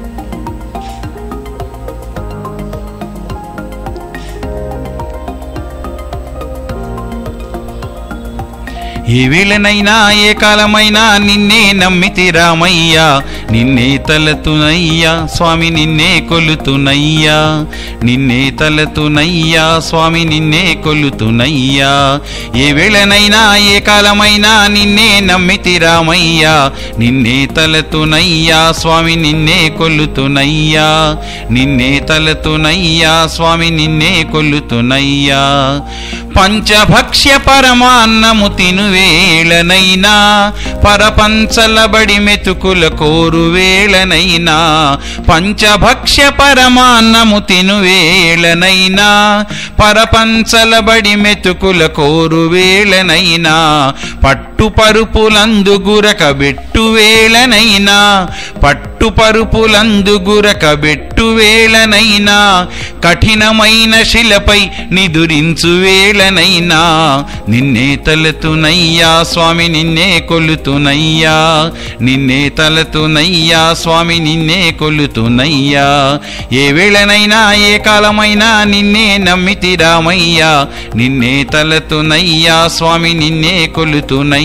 E: ఏ వేళనైనా ఏ కాలమైనా నిన్నే నమ్మితి రామయ్యా నిన్నే తలతునయ్యా స్వామి నిన్నే కొలుతునయ్యా నిన్నే తలతునయ్యా స్వామి నిన్నే కొలుతునయ్యా ఏ వేళనైనా ఏ కాలమైనా నిన్నే నమ్మితి రామయ్యా నిన్నే తలతునయ్యా స్వామి నిన్నే కొలుతునయ్యా నిన్నే తలతునయ్యా స్వామి నిన్నే కొలుతునయ్యా పంచభక్ష్య పరమాన్నము తినువేళనైనా పరపంచలబడి మెతుకుల కోరు వేళనైనా పంచభక్ష్య పరమాన్నము తినువేళనైనా పరపంచలబడి మెతుకుల కోరు వేళనైనా పట్టు పరుపులందు గురక బెట్టు వేళనైనా పట్టు పరుపులందు గురక బెట్టు వేళనైనా కఠినమైన శిలపై నిదురించు వేళనైనా నిన్నే తలతునయ్యా స్వామి నిన్నే కొలుతునయ్యా నిన్నే తలతునయ్యా స్వామి నిన్నే కొలుతునయ్యా ఏ వేళనైనా ఏ కాలమైనా నిన్నే నమ్మితి రామయ్యా నిన్నే తలతునయ్యా స్వామి నిన్నే కొలుతునయ్యా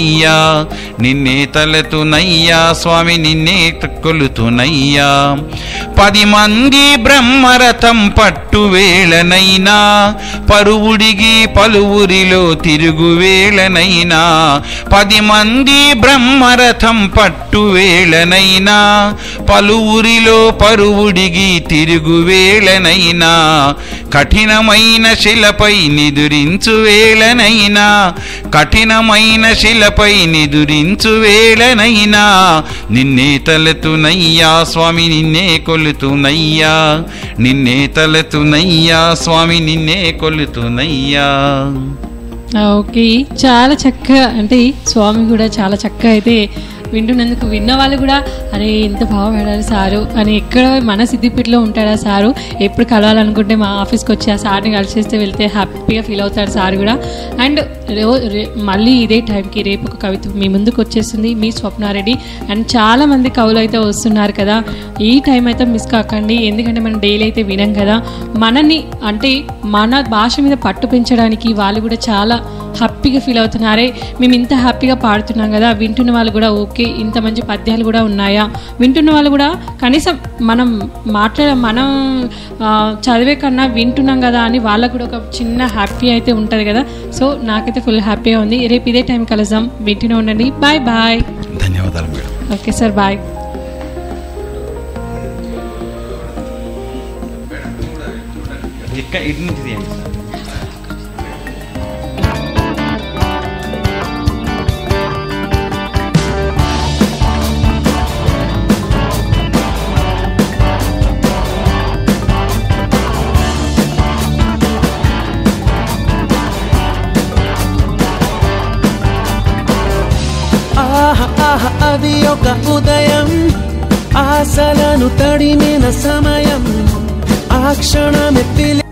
E: కొలుతునయ్యా నిన్నే తలతునయ్యా స్వామి నిన్నే కొలుతునయ్యా పది మంది బ్రహ్మరథం పట్టు వేళనైనా పరువుడిగి పలువురిలో తిరుగు వేళనైనా పది మంది బ్రహ్మరథం పట్టు వేళనైనా పలువురిలో పరువుడిగి తిరుగు వేళనైనా కఠినమైన శిలపై నిదురించు వేళనైనా కఠినమైన శిలపై నిదురించు వేళనైనా నిన్నే తలతునయ్యా స్వామి నిన్నే కొలుతునయ్యా నిన్నే తలతునయ్యా స్వామి నిన్నే కొలుతునయ్యా
A: ఓకే చాలా చక్కగా అంటే స్వామి కూడా చాలా చక్కగా అయితే వింటున్నందుకు విన్న వాళ్ళు కూడా అరే ఎంత బాగా పాడారు సారు అని ఎక్కడ మన సిద్దిపేటలో ఉంటాడా సారు ఎప్పుడు కలవాలనుకుంటే మా ఆఫీస్కి వచ్చి ఆ సార్ని కలిసేస్తే వెళ్తే హ్యాపీగా ఫీల్ అవుతాడు సార్ కూడా అండ్ రో- రే- మళ్ళీ ఇదే టైంకి రేపు ఒక కవిత మీ ముందుకు వచ్చేస్తుంది మీ స్వప్నారెడ్డి అండ్ చాలా మంది కవులు అయితే వస్తున్నారు కదా ఈ టైం అయితే మిస్ కాకండి ఎందుకంటే మనం డైలీ అయితే వినం కదా మనని అంటే మన భాష మీద పట్టు పెంచడానికి వాళ్ళు కూడా చాలా హ్యాపీగా ఫీల్ అవుతున్నారే మేము ఇంత హ్యాపీగా పాడుతున్నాం కదా వింటున్న వాళ్ళు కూడా ఓకే ఇంత మంచి పద్యాలు కూడా ఉన్నాయా వింటున్న వాళ్ళు కూడా కనీసం మనం మాట్లాడ మనం ఆ, చదివే కన్నా వింటున్నాం కదా అని వాళ్ళకు కూడా ఒక చిన్న హ్యాపీ అయితే ఉంటుంది కదా సో నాకైతే ఫుల్ హ్యాపీగా ఉంది రేపు ఇదే టైం కలుద్దాం వింటూనే ఉండండి బాయ్ బాయ్
B: ధన్యవాదాలు మేడం
A: ఓకే సార్ బాయ్
E: ఇక్కడ ఇటు నుంచి తీయండి సార్
F: ఆహ ఆహ అది ఒక ఉదయం ఆశలను తడిమిన సమయం ఆ క్షణమెత్తిలి